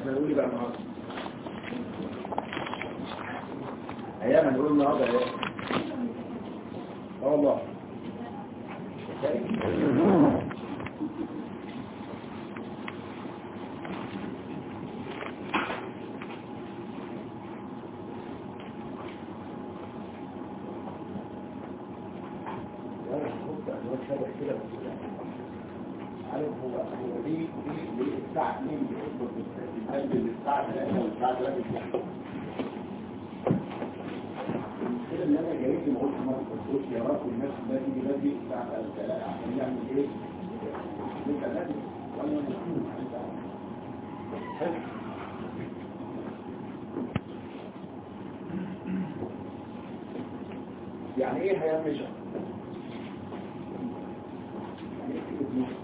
احنا نقول إيه بقى النهارده ايام هنقول النهارده ايه اه والله عارف هو هو ليه ليه ليه الساعة 2 بيحبوا قلب الساعة 3 والساعة 3 بيحبوا المشكلة ان انا جاي ما قلت ما قلتش يا رب الناس ده تيجي بدري الساعة 3 عشان يعمل ايه؟ انت لازم ولا مسؤول حلو يعني ايه حياة مشا؟ يعني ايه كلمة مشا؟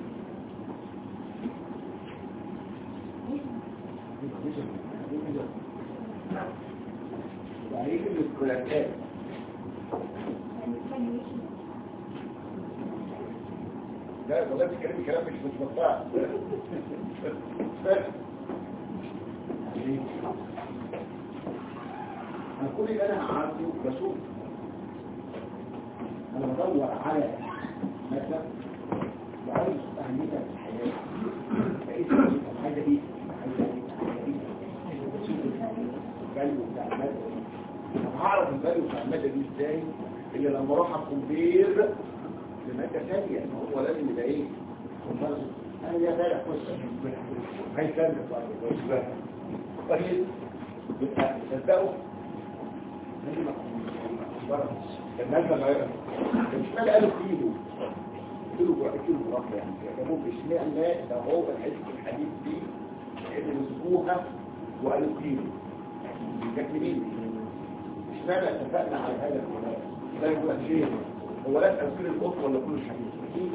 وعليك الاسكولاتات لا والله بتتكلمي كلام مش متوقع انا كل اللي انا عارفه بشوف انا بدور على مكتب وعايز اهميتها في الحياه لقيت الحاجه دي الحاجه دي الحاجه دي الفاليو بتاع المادة دي طب هعرف الفاليو بتاع المادة دي ازاي اللي لما اروح اكمبير لمادة ثانية ما هو لازم يبقى ايه كومباريزون. انا يا فارق قصة عايز تعمل طيب يبقى تصدقوا المادة غيرها مش مالي قالوا كيلو كيلو كيلو جرام يعني جابوه اشمعنى ده هو الحته الحديد دي اللي مسكوها وقالوا كيلو مكتبين مش معنى اتفقنا على هذا الكلام لا يقول شيء هو لا تأثير القط ولا كل حديث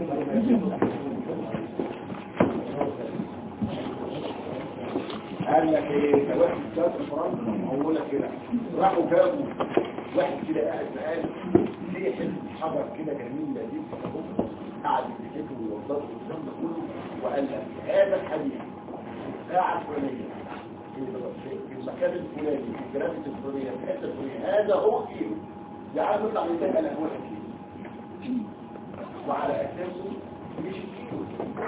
قال لك ايه ده واحد جاب فرنسا هقول لك كده راحوا جابوا واحد كده قاعد قال ليه حزب حجر كده جميل لذيذ قعد يكتبه ويوضبه والكلام ده كله وقال لك هذا الحديث الساعه الفلانيه في المكان الفلاني في الجرافيك الفلانية في الحته الفلانية هذا هو كيلو يعني نطلع ننتهي على هو كيلو وعلى اساسه مش كيلو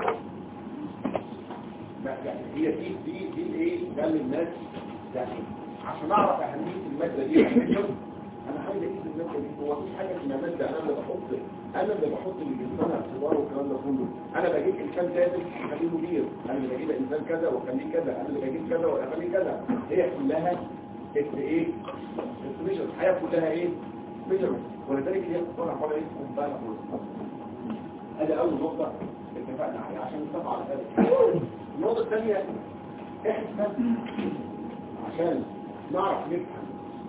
لا يعني هي دي دي دي ايه ده اللي الناس يعني عشان اعرف اهميه الماده دي انا عايز اجيب الماده دي هو مفيش حاجه اسمها ماده انا اللي بحط انا اللي بحط اللي جنسانها اعتبار والكلام ده كله انا بجيب انسان كذا واخليه مدير انا اللي بجيب انسان كذا واخليه كذا انا اللي بجيب كذا واخليه كذا هي كلها اس ايه استيميشن الحياه كلها ايه ميجر ولذلك هي بتطلع على ايه كومبايل ادي اول نقطه اتفقنا عليها عشان نتفق على هذا النقطه الثانيه احنا عشان نعرف نفهم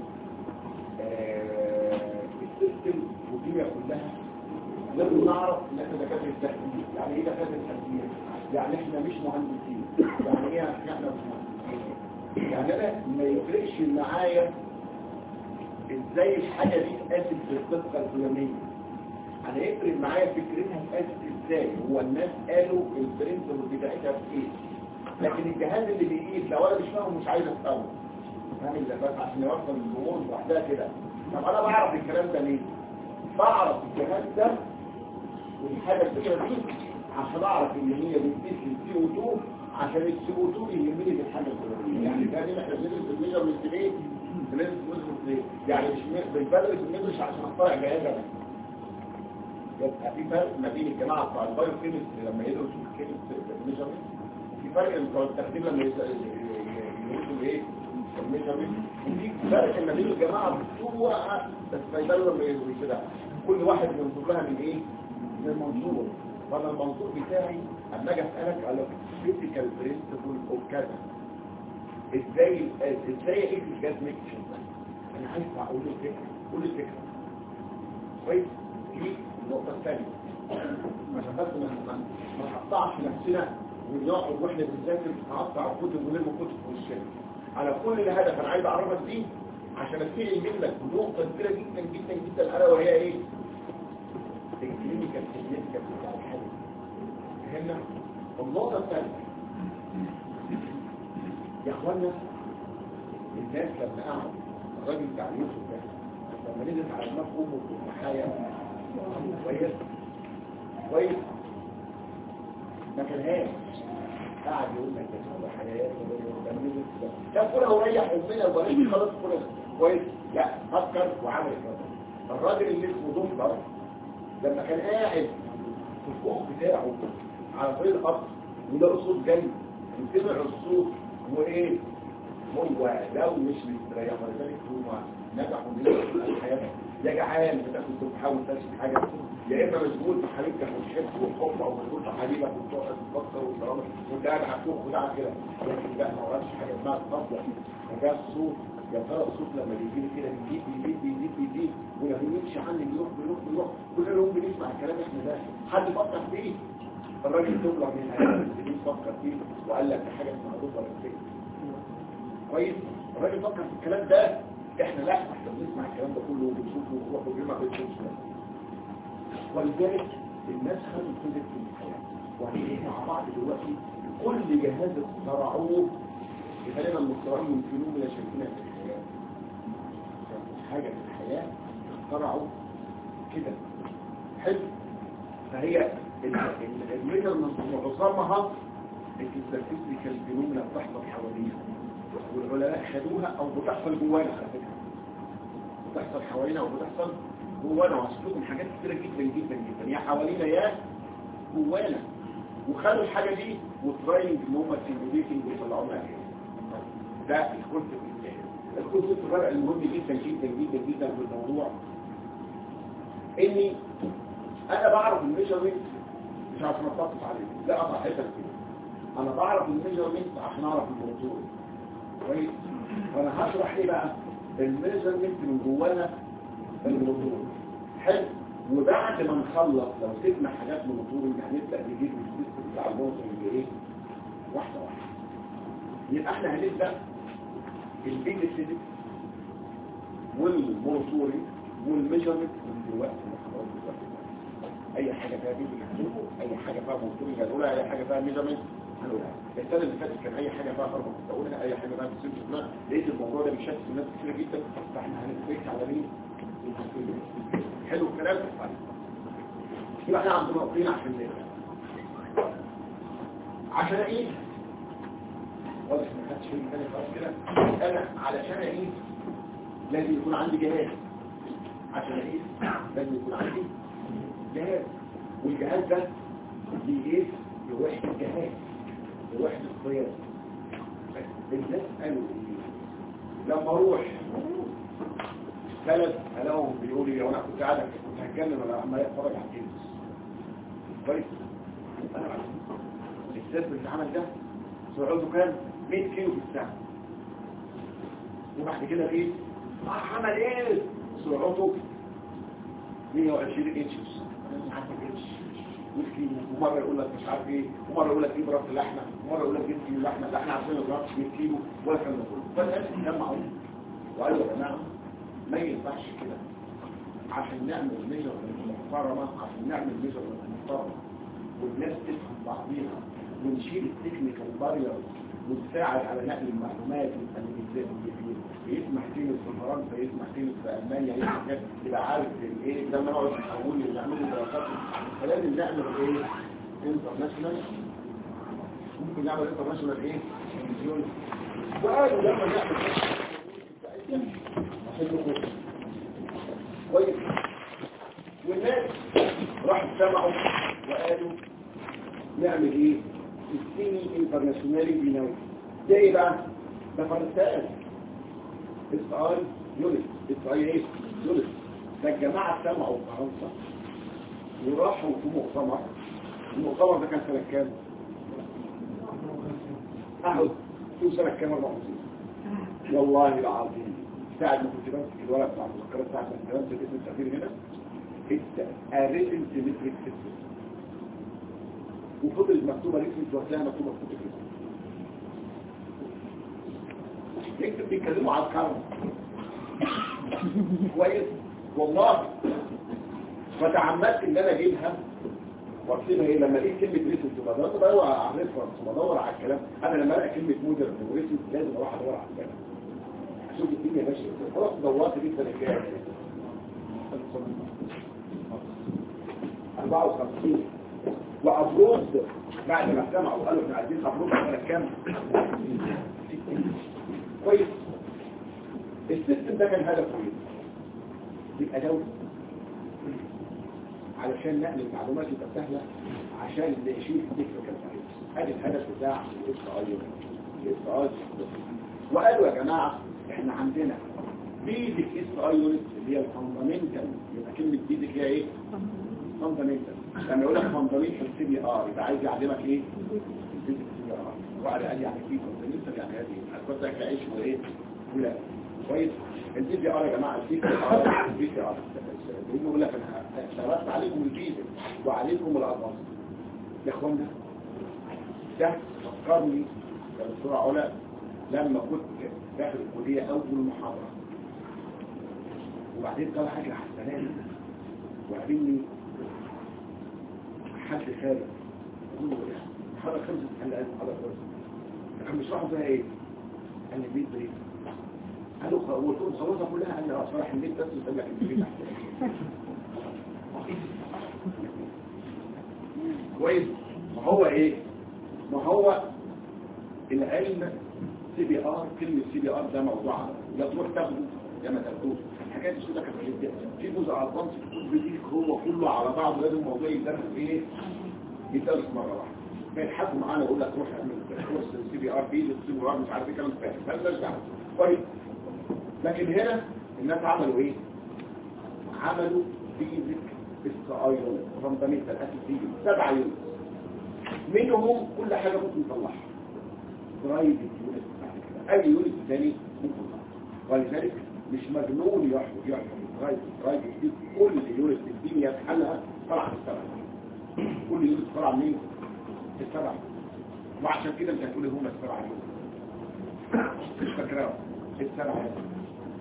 السيستم والدنيا كلها لازم نعرف ان احنا دكاتره التحليل يعني ايه دكاتره التحليل يعني احنا مش مهندسين يعني ايه احنا مش مهندسين يعني انا ما يفرقش معايا ازاي الحاجه دي اتقاست في الدقه الفلانيه انا يفرق معايا فكرتها اتقاست ازاي هو الناس قالوا البرنسبل بتاعتها في ايه لكن الجهاز اللي بيقيس لو انا مش فاهمه مش عايز افهمه فاهم ده بس عشان يوصل الامور لوحدها كده طب انا بعرف الكلام ده ليه بعرف الجهاز ده والحاجه الفكره دي عشان اعرف ان هي بتقيس السي او 2 عشان السي او 2 يهمني في الحاجه الفلانيه يعني ده احنا بندرس الميجرمنت ليه بندرس الميجرمنت ليه يعني مش بندرس الميجرمنت عشان اخترع جهاز انا يبقى في فرق ما بين الجماعه بتوع البايو كيمستري لما يدرسوا الكيمستري الميجرمنت في فرق بتوع التخدير لما يدرسوا ايه الميجرمنت وفي فرق ما بين الجماعه بتوع بس ما يبالوا لما يدرسوا كده كل واحد منظور لها من ايه من منظور فانا المنظور بتاعي اما اجي اسالك على فيزيكال برنسبل او كذا ازاي ازاي ايه الجاز ميكشن انا عايز اقول الفكره قول الفكره كويس دي النقطه الثانيه عشان بس ما ما نقطعش نفسنا ونقعد واحنا بنذاكر نقطع الكتب ونرمي الكتب في وشنا على كل الهدف انا عايز اعرفك دي عشان ابتدي منك نقطه كبيره جدا جدا جدا الا وهي ايه الكلينيكال سيجنيفيكانس بتاع الحاله فهمنا النقطه الثانيه اخوانا الناس لما قعد الراجل بتاع يوسف ده لما نزلت على دماغ امه الحياه كويس كويس ما كانهاش قاعد يقول لك ده حياه ده كلها وريح امنا وبلاش خلاص كلها كويس لا فكر وعمل كده الراجل اللي اسمه دكتور لما كان قاعد في الكوخ بتاعه على طريق القطر وده صوت جاي وسمع الصوت وايه هو لو مش مستريح ولذلك هو نجحوا من الحياه يا جعان انت كنت بتحاول تشرب حاجه يا اما مشغول في حبيبتك وتحب والحب او مشغول في حبيبك وتقعد تفكر والكلام وانت قاعد على الكوخ وده كده لكن لا ما وراش حاجه اسمها الطبله وجاء الصوت يا ترى الصوت لما بيجي لي كده بيزيد بيزيد بيزيد بيزيد ولما بيمشي عني بيروح بيروح بيروح كل يوم بنسمع الكلام احنا ده حد فكر فيه الراجل تطلع من الحياه اللي فكر فيه وقال لك حاجه اسمها ضفر الفكر كويس الراجل فكر في الكلام ده احنا لا احنا بنسمع الكلام ده كله وبنشوفه ونروح وبنجمع بنشوفه ولذلك الناس خدوا كده في الحياه وهنيجي مع بعض دلوقتي كل جهاز اخترعوه غالبا المخترعين يمكنون من شايفينها في الحياه حاجه في الحياه اخترعوا كده حلو فهي الميجرمنت معظمها الفيزيكال فينومينا بتحصل حواليها والعلماء خدوها او بتحصل جوانا على فكره بتحصل حوالينا او بتحصل جوانا وهشوف لكم حاجات كتيره جدا جدا جدا يا حوالينا يا جوانا وخدوا الحاجه دي وتراينج ان هم سيموليتنج ويطلعوا لنا ده الكونسيبت الثاني الكونسيبت الرابع المهم جدا جدا جدا جدا في الموضوع اني انا بعرف الميجرمنت مش عشان اطبق عليه لا اقطع حته كده انا بعرف الميجرمنت عشان اعرف الموضوع كويس وانا هشرح ايه بقى الميجرمنت من جوانا الموضوع حلو وبعد ما نخلص لو سيبنا حاجات من الموضوع هنبدا نجيب السيستم بتاع الموضوع اللي ايه واحده واحده يبقى احنا هنبدا البيج سيدك والمونوتوري والميجرمنت من دلوقتي اي حاجه فيها بيج هنقوله اي حاجه فيها مونوتوري هنقولها اي حاجه فيها ميجرمنت هنقولها السنه اللي فاتت كان اي حاجه فيها هرمون كنت اقولها اي حاجه فيها سيستم لقيت الموضوع ده بيشتت الناس كتير جدا فاحنا هنتفك على مين حلو الكلام يبقى احنا عندنا نقطتين عشان نبدا عشان ايه واضح ما خدتش فيه تاني خلاص كده انا علشان ايه لازم يكون عندي جهاز عشان ايه لازم يكون عندي جهاز والجهاز ده بيقيس لوحده الجهاز لوحده القياس الناس قالوا ايه لما اروح بلد الاقيهم بيقولوا لي وانا كنت قاعد كنت هتكلم ولا عمال اتفرج على التلفزيون كويس السيف اللي عمل ده سرعته كام 100 كيلو في الساعه وبعد كده ايه عمل ايه سرعته 120 اتش مش عارف اتش والكيلو ومره يقول لك مش عارف ايه ومره يقول لك ايه براس اللحمه ومره يقول لك 100 كيلو لحمه لا احنا عارفين ما 100 كيلو ولا الكلام ده كله فالناس اتجمعوا وقالوا يا جماعه ما ينفعش كده عشان نعمل ميجر محترمة عشان نعمل ميجر محترمة والناس تفهم بعضيها ونشيل التكنيكال بارير ونساعد على نقل المعلومات اللي يسمح كلمة في فرنسا يسمح كلمة في ألمانيا يسمح كلمة يبقى عارف الايه لما نقعد نحول ونعمل دراسات فلازم نعمل ايه انترناشونال ممكن نعمل انترناشونال ايه تلفزيون وقالوا لما نعمل كويس والناس راحوا سمعوا وقالوا نعمل ايه السيني انترناشونالي بيناوي ده ايه بقى ده فرنسان اس اي يونس اس اي ايه يونس ده الجماعه سمعوا في فرنسا وراحوا في مؤتمر المؤتمر ده كان سنه كام؟ اهو في سنه كام 54 والله العظيم ساعة ما كنت بمسك الورق بتاع المذكرات ساعة ما كنت بمسك اسم التغيير هنا الريتم سيمتريك سيستم وفضلت مكتوبة ريتم وهتلاقيها مكتوبة في كتب يكتب بيتكلموا على الكرم كويس والله فتعمدت ان انا اجيبها واكتبها ايه لما الاقي كلمه ريسنت تبقى ده بدور على الريفرنس بدور على الكلام انا لما الاقي كلمه مودرن وريسنت لازم اروح ادور على الكلام اشوف الدنيا ماشيه ازاي خلاص دورت دي السنه الجايه 54 وابروز بعد ما اجتمعوا وقالوا احنا عايزين ابروز على كام كويس السيستم ده كان هدفه ايه يبقى دولة علشان نقل المعلومات يبقى سهلة عشان نشيل تكنيكال ادي الهدف بتاع الاس اي الاس اي وقالوا يا جماعة احنا عندنا بيزك اس اي يونت اللي هي الفاندامنتال يبقى كلمة بيزك هي ايه؟ فاندامنتال لما يقول لك فاندامنتال سي بي ار يبقى عايز يعلمك ايه؟ البيزك سي بي ار وقال قال يعني في فاندامنتال يعني هذه هتكون لك عيش وايه؟ ولا كويس البي بي ار يا جماعه البي بي ار البي بي ار بيقول لك انا اشتغلت عليكم البيزك وعليكم الادفانس يا اخوانا ده فكرني يا دكتور علا لما كنت داخل الكليه اول محاضره وبعدين طلع حاجه على السلام وقابلني حد خارج يقول له ايه محاضره خمسه قال لي محاضره خمسه كان بيشرحوا فيها ايه؟ قال لي البيت بريك قالوا قلت لهم خلصها كلها قال لي اه صراحه البيت بس يسمى لك البيت كويس ما هو ايه ما هو العلم سي بي ار كلمة سي بي ار ده موضوع يا تروح تاخده يا ما تاخدوش الحكايه دي كلها كانت جدا في جزء على الضمس بيديك هو كله على بعضه لازم الموضوع يدرس ايه يدرس مره واحده كان حد معانا يقول لك روح اعمل كورس سي بي ار بي سي بي ار مش عارف ايه كلام فاهم مالناش دعوه طيب لكن هنا الناس عملوا ايه عملوا بيزك استعايون فاندامنتال اساسيين سبعه يونت منهم كل حاجه ممكن تطلعها برايفت يونت اي يونت ثاني ممكن ولذلك مش مجنون يحفظ يحفظ برايفت برايفت دي كل يونت في الدنيا بحالها طلع في السبعه كل يونت طلع منين في السبعه وعشان كده انت هتقول هم السبعه يونت مش فاكراهم السبعه يونت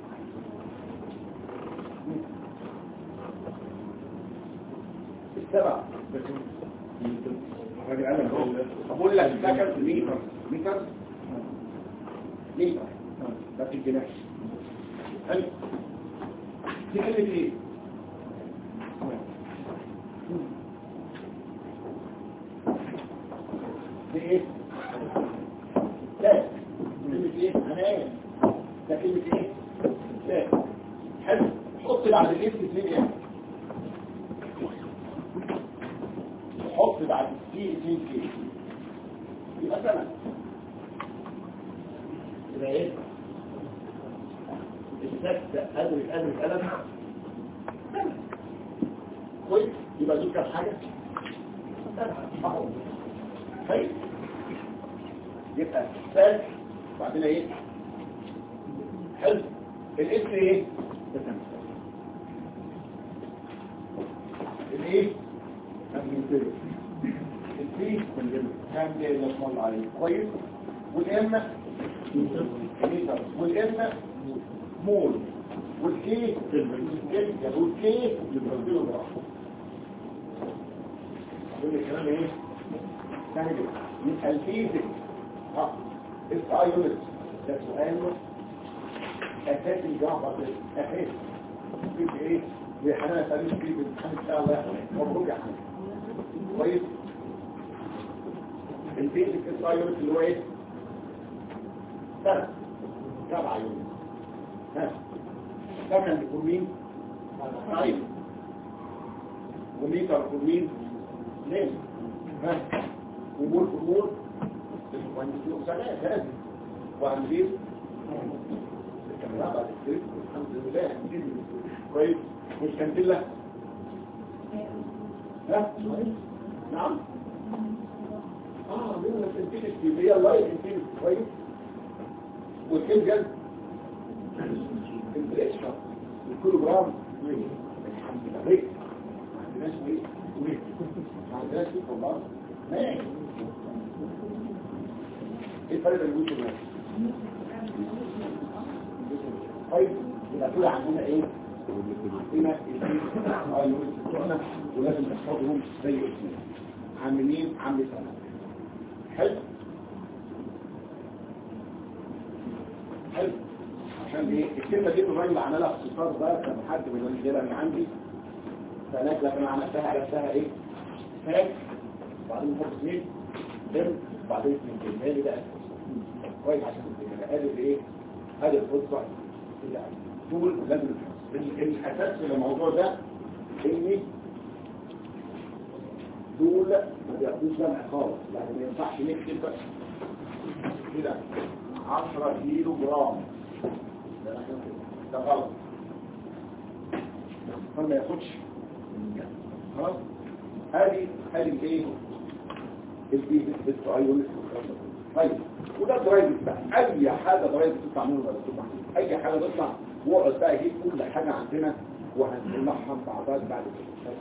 السبعة الراجل قال لك اهو بقول لك سكن متر متر متر ده في الجناح حلو دي كلمة ايه؟ دي ايه؟ لا كلمة ايه؟ انا ايه؟ ده كلمة ايه؟ لا حلو حط بعد الاسم اثنين ايه؟ حط بعد السي اثنين كي يبقى سنة يبقى ايه؟ السكتة أدرك أدرك ألم سنة كويس يبقى دول كام حاجة؟ سنة أهو طيب يبقى سنة وبعدين ايه؟ حلو الاسم ايه؟ ده سنة الايه؟ الفي كان دي اللي اسمه الله عليه كويس والام ميتر والام مول والكي الكي والكي كيلو جرام كل الكلام ايه سهل يبقى الفيزيك ها اس اي يونت ده سؤال اساسي الجامعه اساسي في ايه بحنان تاريخ في الامتحان ان شاء الله مبروك يا حنان كويس البيزك اس يونت اللي هو ايه سنة سبعة يونت ها ده كان بيكون مين طيب وميتر بيكون مين ليه ها ومول امور المهندسين ثلاث لازم وهنجيب الكاميرا بعد السيف الحمد لله هنجيب كويس مش كانتيلا ها نعم اه من الانتيجيتي هي اللايف انتيجيتي كويس والكيل جد البريشر الكيلو جرام الحمد لله ريك ما عندناش ويت ويت ما عندناش ويت والله ماشي ايه الفرق بين الويت والويت طيب يبقى طلع عندنا ايه عندنا الاثنين ايونس بتوعنا ولازم نحفظهم زي الاثنين عاملين عامل سنة حلو حلو عشان ايه الكلمة دي الراجل عملها اختصار ده كان حد من الرجاله اللي عندي فناك لكن عملتها عرفتها ايه فاك بعدين نحط اثنين دم بعدين اثنين دم هي ده كويس عشان تبقى قادر ايه هذه الفرصة اللي طول لازم ال- الاساس في الموضوع ده ان دول ما بياخدوش جمع خالص يعني ما ينفعش نكتب بقى كده 10 كيلو جرام ده ده غلط فما ياخدش خلاص ادي ادي الايه البي بتاع ايونس طيب وده درايف بتاع اي حاجه درايف تطلع منه ولا تطلع اي حاجه تطلع واقعد بقى يجيب كل حاجه عندنا وهنطلعها مع بعض بعد كده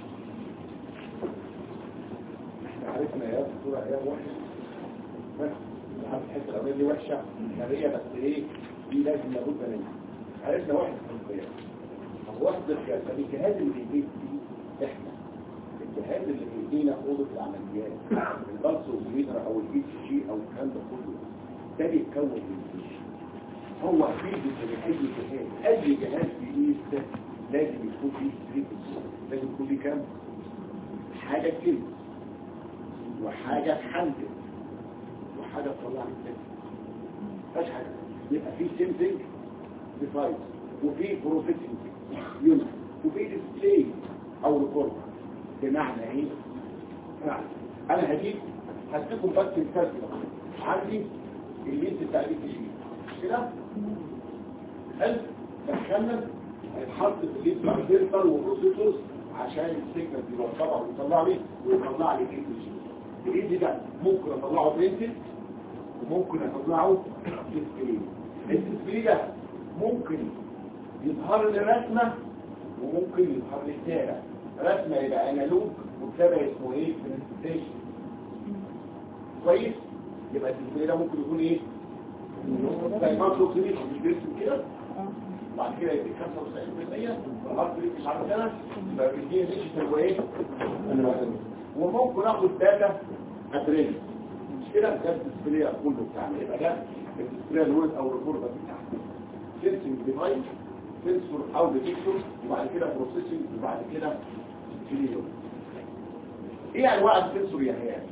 احنا عرفنا يا دكتور يا وحشه بس عارف الحته الاولانيه دي وحشه ناريه بس ايه دي لازم لابد منها عرفنا واحد في القياس طب واحد القياس طب الجهاز اللي بيجيب دي احنا الجهاز اللي بيدينا اوضه العمليات البلس والميتر او الاي سي جي او الكلام ده كله ده بيتكون من ايه؟ هو اكيد من اي جهاز اي جهاز بيقيس لازم يكون فيه فريكونسي لازم يكون فيه كام؟ حاجه كده وحاجه تحدد وحاجه تطلع لك كده مفيش حاجه يبقى في سيمسنج ديفايس وفي بروسيسنج يونت وفي ديسبلاي او ريكورد بمعنى ايه بمعنى انا هجيب هديكم بس مثال كده عندي الليست بتاع الاي جي كده حلو دخلنا هيتحط في الليست بتاع الفلتر والبروسيسورز عشان السيجنال دي يوصلها ويطلع لي ويطلع لي الاي جي الاي جي ده ممكن اطلعه برنتد وممكن اطلعه ديسبلاي الديسبلاي ده ممكن يظهر لي رسمه وممكن يظهر لي كتابه رسمه يبقى انالوج وكتابه اسمه ايه برزنتيشن كويس يبقى الديسبلاي ده ممكن يكون ايه زي ما تشوف مش بيرسم كده بعد كده يديك 95% الهارد ريت مش عارف سنه يبقى بيديني ديجيتال وايه وممكن اخد داتا ادريس مش كده ده الديسبلاي كله بتاعنا يبقى ده الديسبلاي الويب او الريكورد بتاعنا سيرشنج ديفايس سنسور او ديتكتور وبعد كده بروسيسنج وبعد كده كليو ايه انواع السنسور يا هيا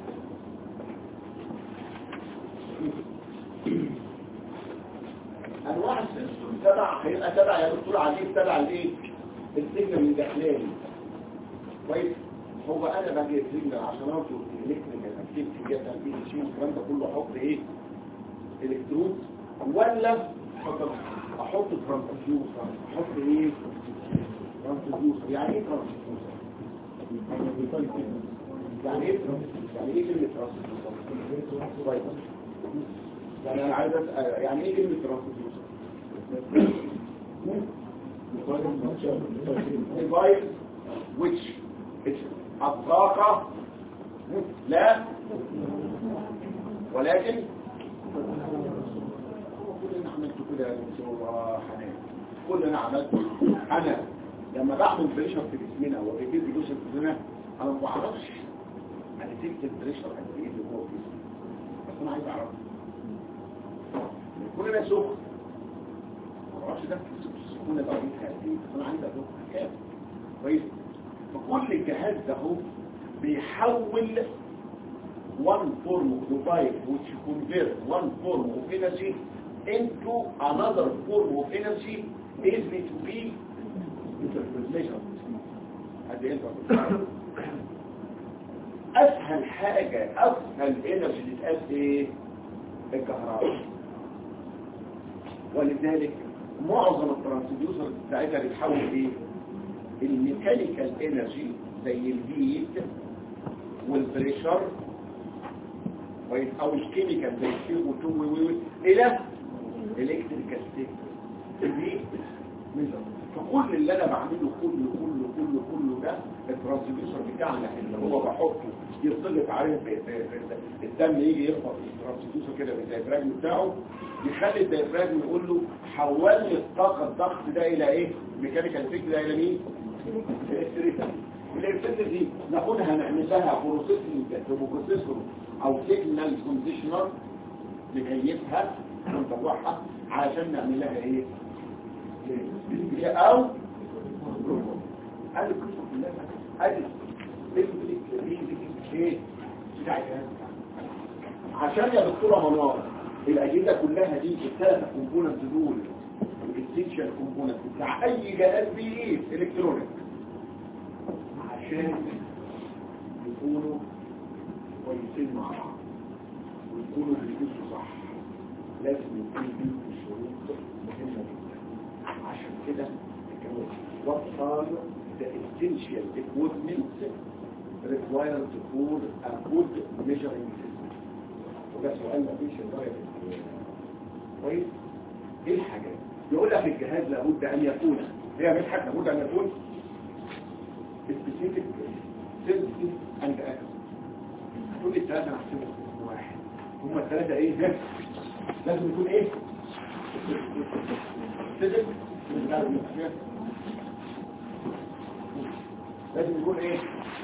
انواع السنسور تبع هيبقى تبع يا دكتور عزيز تبع الايه السيجنال الداخلي كويس هو انا باجي السيجنال عشان اوصل الالكتريكال اكتيفيتي جت البي سي والكلام ده كله احط ايه الكترود ولا احط احط ترانسفيوزر احط ايه ترانسفيوزر يعني ايه ترانسفيوزر يعني ايه يعني ايه كلمه ترانسفيوزر يعني انا عايز اسال يعني ايه كلمه ترانسفيوزر device which الطاقة لا ولكن كلنا عملت كده يا دكتور حنان كلنا عملت انا لما بعمل بريشر في جسمنا وبيجيب بريشر في جسمنا انا ما بعرفش انا تكتب بريشر قد ايه اللي جوه جسمي بس انا عايز اعرف كلنا سخن ما بعرفش ده السخونه ضعيفه قد ايه بس انا عايز اشوف كام كويس فكل الجهاز ده هو بيحول one form of device which convert one form of energy into another form of energy easily to be measured at the end of the day. اسهل حاجة اسهل انرجي اللي تقاس ايه الكهرباء ولذلك معظم الترانسديوسر بتاعتها بتحول ايه الميكانيكال انرجي زي الهيت والبريشر كويس او الكيميكال زي السي او 2 و و الى الكتريكال ستيت دي فكل اللي انا بعمله كله كله كله كله ده الترانسديوسر بتاعنا اللي هو بحطه يطلق عليه الدم يجي يخبط الترانسديوسر كده الديافراجم بتاعه يخلي الديافراجم يقول له حول لي الطاقه الضغط ده الى ايه ميكانيكال فيك ده الى مين الالكتريكال الالكتريكال دي ناخدها نعمل لها بروسيسنج بروسيسور او سيجنال كونديشنر نكيفها ونطلعها علشان نعمل لها ايه او ادي القصه كلها ادي ايه بتاع الجهاز عشان يا دكتوره منار الاجهزه كلها دي الثلاثه كومبوننت دول الاسينشال كومبوننت بتاع اي جهاز بيه الكترونيك عشان يكونوا كويسين مع بعض ويكونوا بيدوسوا صح لازم يكون فيه شروط مهمه جدا عشان كده كانوا what are the essential equipment required for a good measuring system وده سؤال ما فيش الغاية كويس ايه الحاجات يقول لك الجهاز لابد ان يكون هي مش حاجة لابد ان يكون specific sensitive and accurate كل الثلاثة نحسبهم واحد هم الثلاثة ايه لازم يكون ايه sensitive لازم يكون ايه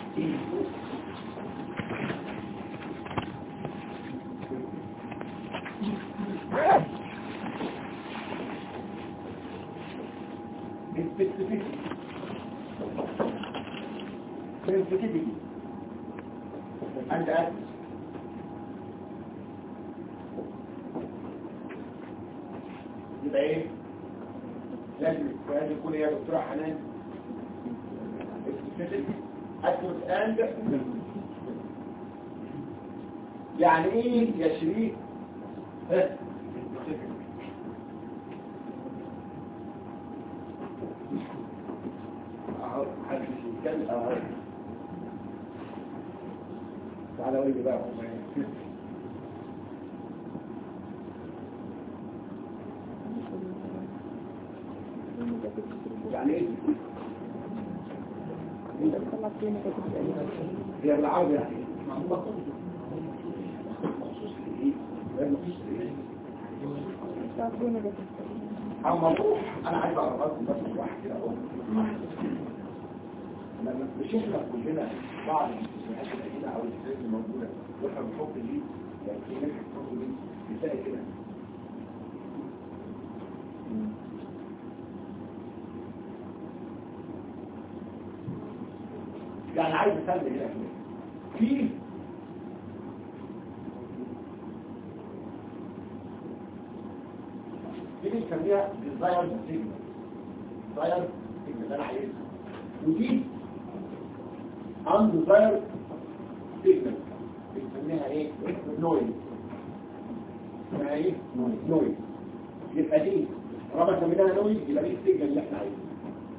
sensitivity sensitivity and access يبقى ايه لازم لازم يكون ايه يا دكتوره حنان accurate and يعني ايه يا شريك ها اهو حد يتكلم اهو تعالى قول لي بقى هم ايه يعني ايه هي بالعربي يعني مخصوص لايه غير مخصوص لايه اما نروح انا عايز اعرفكم بس واحد كده اهو لما مش احنا كلنا بعض المستشفيات القديمه او الجهاز الموجوده واحنا بنحط دي يعني في ناس بتحط دي بتلاقي كده يعني عايز اسال هنا في دي بنسميها ديزاير سيجنال ديزاير سيجنال انا عايزها ودي ان ديزاير سيجنال بنسميها ايه نويز اسمها ايه نويز يبقى دي طالما سميناها نويز يبقى دي السيجنال اللي احنا عايزينها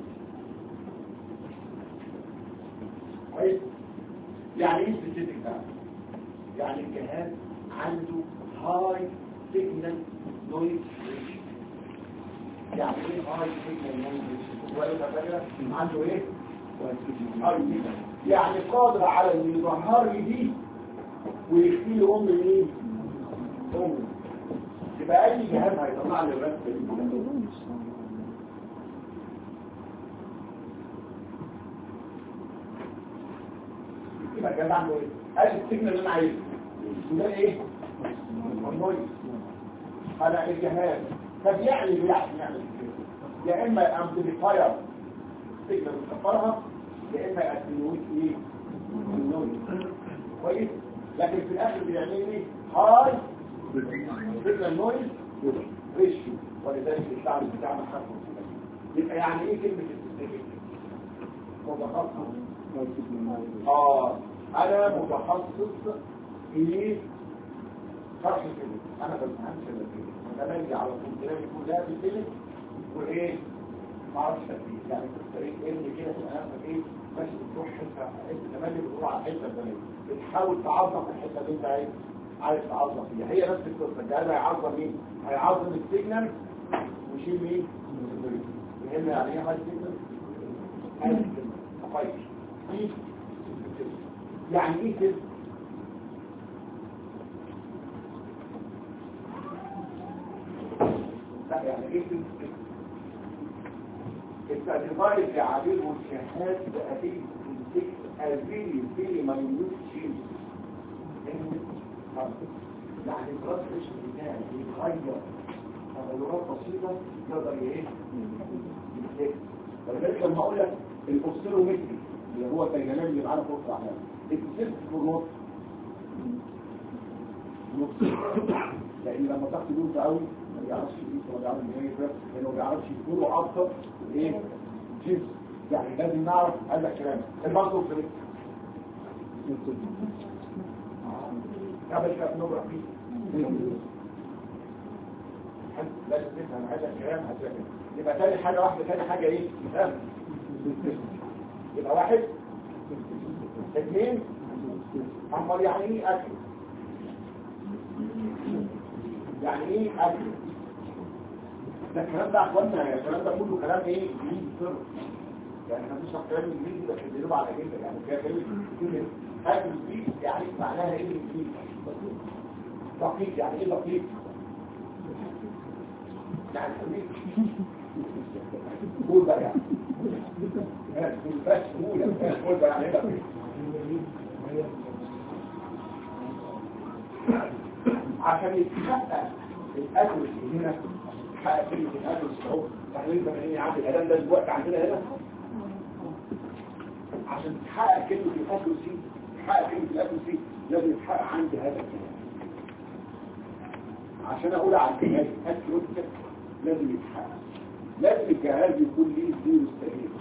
كويس يعني ايه سبيسيفيك بقى يعني الجهاز عنده هاي سيجنال نويز ريشيو يعني ايه هاي سيجنال نويز ريشيو هو ايه فاكره عنده ايه هاي سيجنال يعني قادر على ان يظهر لي دي ويخفي لي ام مين ام يبقى اي جهاز هيطلع لي الرسمه دي يبقى كان عنده ايه قال السيجنال اللي انا عايزه وده ايه النويز على الجهاز طب يعني بيعرف يعمل كده يا اما امبليفاير سيجنال مكبرها يا اما اتنويت ايه النويز كويس لكن في الاخر بيعمل لي هاي سيجنال نويز ريشيو ولذلك الشعب بتاعنا حرف يبقى يعني ايه كلمه السيجنال متخصص اه انا متخصص في شرح الفيلم انا بفهمش الفيلم انا باجي على طول كلامي كلها في الفيلم وايه ما اعرفش تفكير يعني في الطريق ابني كده تبقى نفسك ايه ماشي بتروح حته انت كمان بتقول على الحته الفلانيه بتحاول تعظم الحته اللي انت عايز عايز تعظم فيها هي نفس القصه الجهاز هيعظم مين؟ هيعظم السيجنال ويشيل مين؟ فهمنا يعني ايه هاي سيجنال؟ كويس يعني ايه كده لا يعني ايه التعريفات اللي عليه والشهاد بأدية التكس أزيلي فيلي ما يموت شيء يعني الراس الاسم بتاعي يتغير تغيرات بسيطة يقدر ايه يتكس ولذلك لما اقول لك الاوستيرومتري اللي هو الدينامي اللي معانا فوق الاحلام الست في النص نص لان لما تاخد نص قوي ما بيعرفش يقيس ولا بيعرفش يقيس لانه ما بيعرفش يقوله اكتر ايه جنس يعني لازم نعرف هذا الكلام المنطق في قبل كده نقرا فيه لازم تفهم هذا الكلام هتفهم يبقى تاني حاجة واحدة تاني حاجة ايه فهم يبقى واحد اثنين امال يعني ايه اكل يعني ايه اكل ده الكلام ده اخوانا الكلام ده كله كلام ايه انجليزي صرف يعني احنا مش كلام انجليزي بس بنقول على كده يعني كده كلمه اكل دي يعني معناها ايه انجليزي دقيق يعني ايه دقيق يعني قول بقى يعني بس قول قول بقى يعني ايه عشان يتحقق الاكل هنا يتحقق كلمه الاكل الصعود تحليل ثمانية عدد الادام ده دلوقتي عندنا هنا عشان تحقق كلمه الاكل سي تحقق كلمه الاكل سي لازم يتحقق عندي هذا الكلام عشان اقول على الجهاز اكل وكتب لازم يتحقق لازم الجهاز يكون ليه زيرو استهيل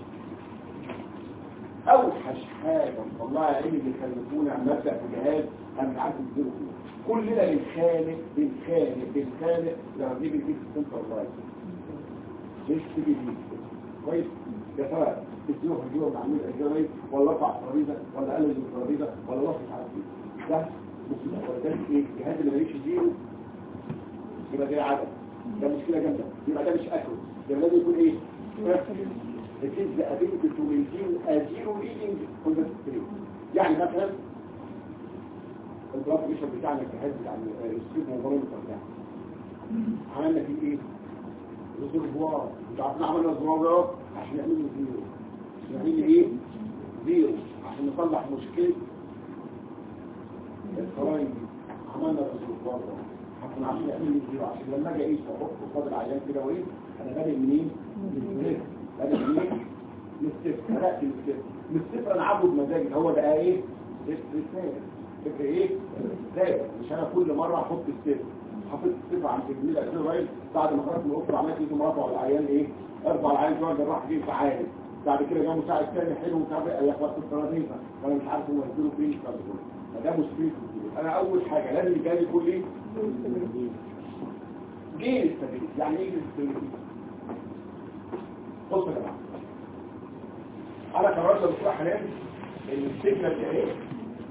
اوحش حاجه والله يا عيني اللي خلفونا عن مبدا في جهاز انا مش عارف الزيرو كلنا بنخانق بنخانق بنخانق لما نيجي نجيب السنتر لايت ليش تيجي دي كويس يا ترى الزيرو هجيبه معمول ازاي ولا رفع الترابيزه ولا قلل الترابيزه ولا رفع مش عارف ايه ده مصيبه ولذلك ايه الجهاز اللي ماليش زيرو يبقى ده عدد ده مشكلة جامدة يبقى ده مش أكل يبقى لازم يكون إيه؟ It is the ability to maintain a zero reading on the screen يعني مثلا البلاك بريشر بتاعنا الجهاز بتاع السكرين موبايل بتاعنا عملنا فيه ايه؟ ريزرفوار انتوا عارفين عملنا ريزرفوار عشان نعمل له زيرو نعمل له ايه؟ زيرو عشان نصلح مشكلة الخرايط عملنا ريزرفوار ده حتى عشان يعمل لي زيرو عشان لما اجي اقيس واحط قصاد العيان كده وايه انا بادئ منين؟ من الصفر بادئ منين؟ من الصفر بدات من الصفر من الصفر انا عبده بمزاجي هو بقى ايه؟ صفر ثابت صفر ايه؟ ثابت مش انا كل مره احط الصفر حطيت الصفر عند الجميل الاخير رايل بعد ما خرجت من الاوضه عملت ايده مرفع العيان ايه؟ ارفع العيان جوه الجراح جه تعالى بعد كده جه مساعد ثاني حلو ومش عارف ايه يخبط في الترابيزه وانا مش عارف هو هيديله فين فده مشكلته انا اول حاجه لازم الجهاز يكون ايه؟ جيل الستابيليتي يعني ايه جيل الستابيليتي بصوا يا جماعه انا قررت بصراحه حاليا ان السيجنال ده ايه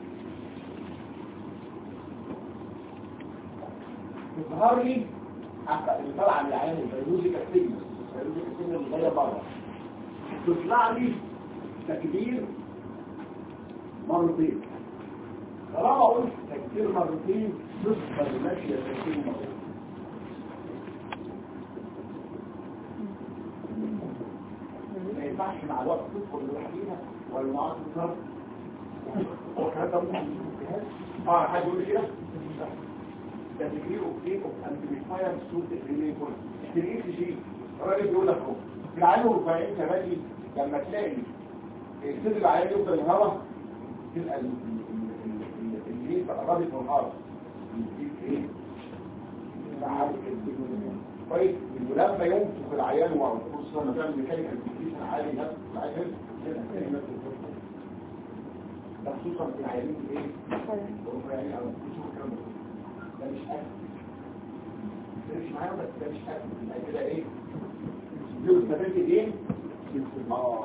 تظهر لي حتى اللي طالعه من العين البيولوجيكال سيجنال البيولوجيكال سيجنال اللي جايه بره تطلع لي تكبير مرتين طالما قلت تكبير مرتين تصفر الماشية تكبير مرتين ما ينفعش مع الوقت تدخل لوحديها ولا مع الضرب هو الكلام ده ممكن يكون جهاز اه حد يقول لي كده ده تكبير اوكتيف اوف امبليفاير صوت الريلي كله تلاقيه في شيء الراجل بيقول لك اهو في العالم الرفاعيين كمان لما تلاقي صدر العيان يفضل الهواء تبقى اللي بقى رابط والارض ايه كويس ولما ينفخ العيان وخصوصا لما تعمل ميكانيكال كونديشن عالي نفس العيان ده خصوصا في العيانين ايه الرفاعيين او بتشوف الكلام ده ده مش اكل ده مش معايا بس ده مش اكل يبقى كده ايه دي استفدت ايه اه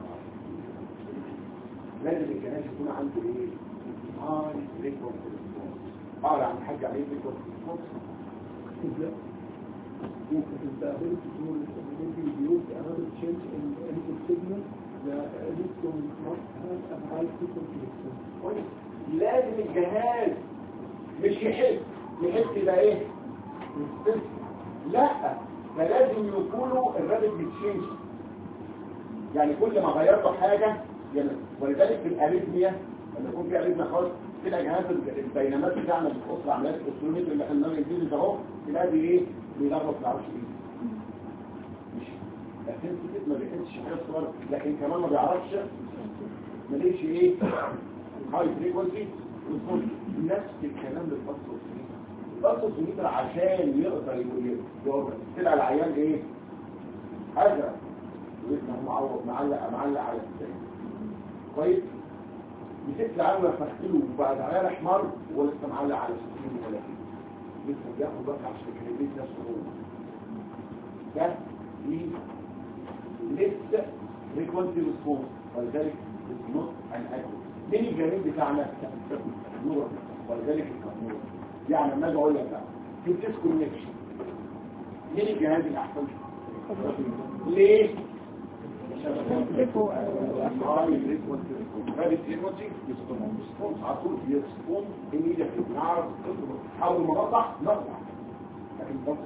لازم الجهاز يكون عنده ايه هاي ريكورد اه يعني حاجه عليه ريكورد ممكن تستخدم تقول ممكن يوز another change in input signal the electron must have a high frequency response. كويس لازم الجهاز مش يحس يحس يبقى ايه لا فلازم يكونوا الرابط بتشينج يعني كل ما غيرت حاجة يعني ولذلك في الاريثميا لما يكون في اريثميا خالص تلاقي جهاز البيانات بتاعنا بتخص عمليات الكترونية اللي احنا بنجيب ده اهو تلاقي ايه بيلخبط ما اعرفش ايه مش لكن ما بيحسش حاجه صغيره لكن كمان ما بيعرفش ماليش ايه هاي فريكونسي نفس الكلام للبطل البطل سنيتر عشان يقدر يقدر طلع العيان ايه حاجه ويبقى معوض معلق معلق على الثاني كويس بتطلع عامله فخله وبعد عيال احمر ولسه معلق على 60 و 30 لسه بياخد وقت عشان الكريديت نفسه هو ده دي لسه فريكونسي ريسبونس ولذلك نص عن اكل مين الجميل بتاعنا نور ولذلك النور يعني لما اجي اقول لك بقى في ديسكونكشن مين الجهاز الاحسن ليه اول ما نطلع نطلع لكن بطل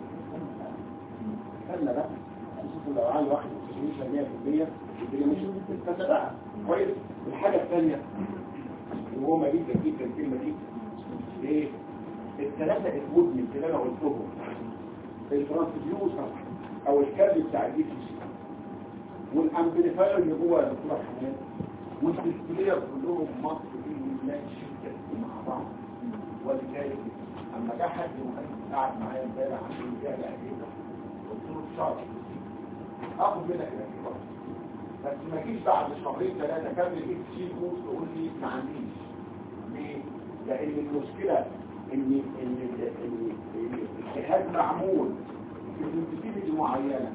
خلنا بقى خصوصا لو عايز واحد مش 100% الدنيا مش بتستنى بقى كويس الحاجه الثانيه وهو ما جدا جدا الكلمه دي ايه الثلاثه المدمن اللي انا قلتهم الترانسديوسر او الكابل بتاع الدي سي سي والامبليفاير اللي جوه الدكتور حنان والديسبلاير كلهم مصر دي ماشي مع بعض ولذلك اما جه حد وكان قاعد معايا امبارح عشان يبيع لي اجهزه قلت له شهر اخد منك الاعتبار بس ما جيش بعد شهرين ثلاثه كمل ايه تشيل كورس تقول لي ما عنديش ليه؟ لان المشكله ان ان ان الجهاز معمول بسنسيتيفيتي معينه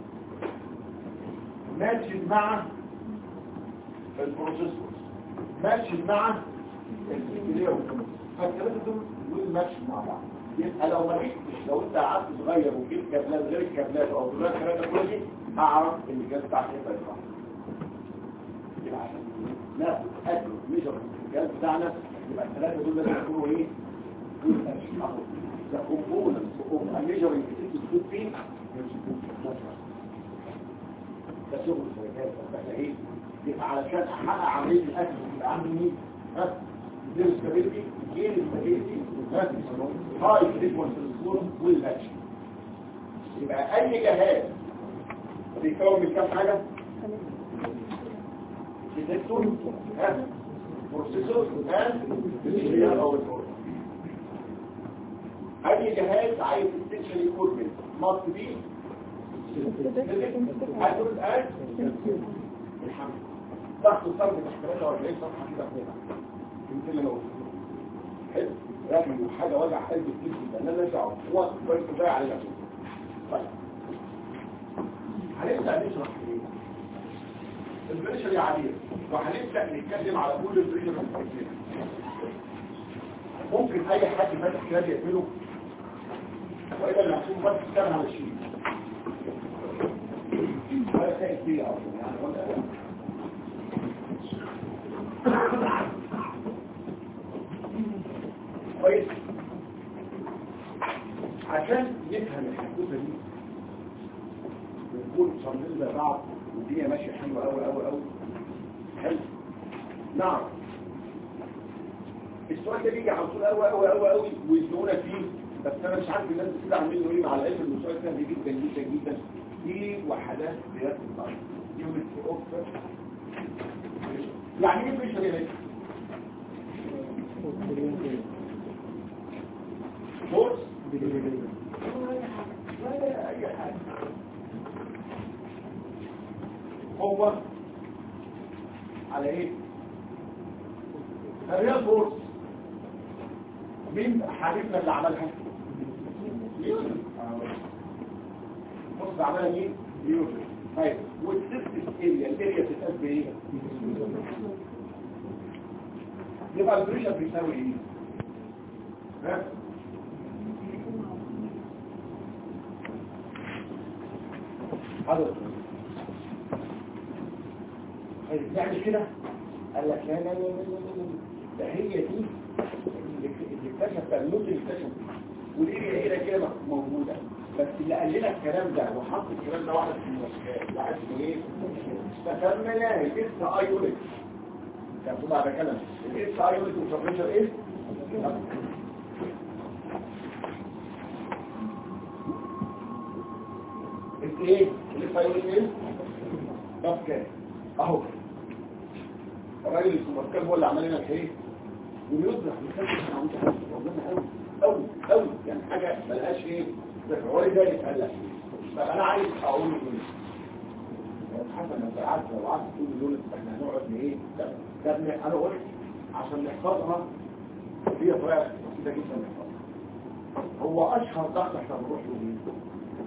ماشي مع البروسيسور ماشي مع السيكليرو فالثلاثه دول دول ماشي مع بعض يبقى لو ما جبتش لو انت قعدت صغير وجبت كابلات غير الكابلات او دولار ثلاثه كل دي اعرف ان الجهاز بتاعك هيبقى يفرح يبقى عشان ناخد اكل ميجر الجهاز بتاعنا يبقى الثلاثه دول لازم يكونوا ايه؟ دول ماشي اهو ده كومبوننت اوف ميجرنج الفود فيه ده شغل الشركات احنا ايه؟ يبقى علشان احقق عمليه الاكل يبقى عندي مين؟ ها؟ دير ستابيلتي جين ستابيلتي هاي فريكونسي ريسبونس والماتش يبقى اي جهاز بيكون من كام حاجه؟ ديتكتور ها؟ بروسيسور ها؟ الشريحه او الكور اي جهاز عايز تستكشف ايكويبمنت ماست بي هتقول الان الحمد ضغط الصرف تحت 43 صفحه كده فوق يمكن لو حلو رغم حاجه وجع قلب كتير جدا انا نرجع وقت كويس كفايه على نفسي طيب هنبدا نشرح ايه البريشر يا عديد وهنبدا نتكلم على كل البريشر المختلفين ممكن اي حد فاتح كتاب يقفله واذا المحسوب بس كتاب على الشيء هذا شيء كبير اصلا يعني ولا كويس عشان نفهم الحدوثه دي ونكون صلينا بعض والدنيا ماشيه حلوه قوي قوي قوي حلو نعم السؤال ده بيجي على طول قوي قوي قوي قوي ويدونا فيه بس انا مش عارف الناس كده عاملين ايه مع العلم ان السؤال سهل جدا جدا جدا دي وحدات قياس الضغط يونت اوف يعني ايه بريشر يا باشا فورس ولا اي حاجه هو على ايه الريال فورس مين حبيبنا اللي عملها نيوتن بص عملها مين نيوتن طيب والسيرفيس اريا الاريا بتتقاس بايه يبقى البريشر بيساوي ايه ها حاضر يعني كده قال لك لا لا لا لا لا ده هي دي اللي اكتشف النوت اللي اكتشف والاريا هنا كده موجوده بس اللي قال لنا الكلام ده وحط الكلام ده واحد في المشكلة واحد اسمه ايه؟ استخدمناه الاس اي يونت كان طبعا ده كلام الاس اي يونت وتمبريتشر ايه؟ ايه؟ الاس اي يونت ايه؟ طب كام؟ اهو الراجل السوبركاب هو اللي عمل لنا ايه؟ ويصبح يفتش عن تحس ربنا قوي قوي قوي يعني حاجه ملهاش ايه؟ ولذلك قال لك طب انا عايز اقول ايه؟ حسن انت قعدت لو قعدت تقول دول احنا هنقعد ايه؟ طب طب انا قلت عشان نحفظها هي طريقه بسيطه جدا نحفظها هو اشهر ضغط احنا بنروح له مين؟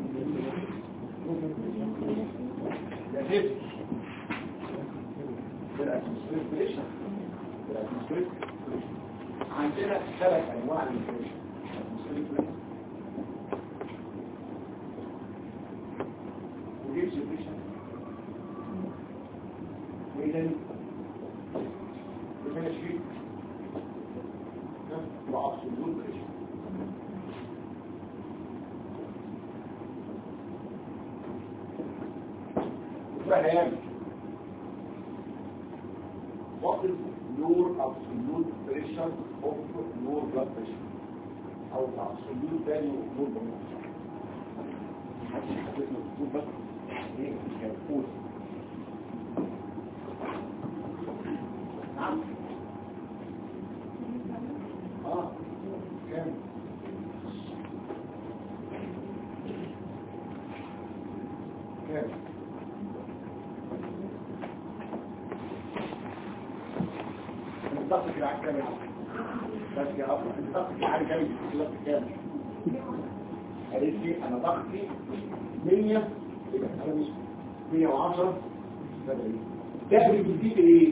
ده نفس الاتموسفير بريشر الاتموسفير عندنا ثلاث انواع من البريشر الاتموسفير بريشر وديبس بريشر وايه تاني؟ وفين الشيء؟ وابسولوت بريشر وفهم what is your absolute pressure of your blood pressure او the absolute value of your blood pressure محدش يحدد له الدكتور بس ايه هيقول نعم اه كام كام الضغط كده على الكامل بس يا أبو الضغط كده على الكامل الضغط كام قالت لي أنا ضغطي 100 يبقى تساوي 110 ده بيجيب ايه؟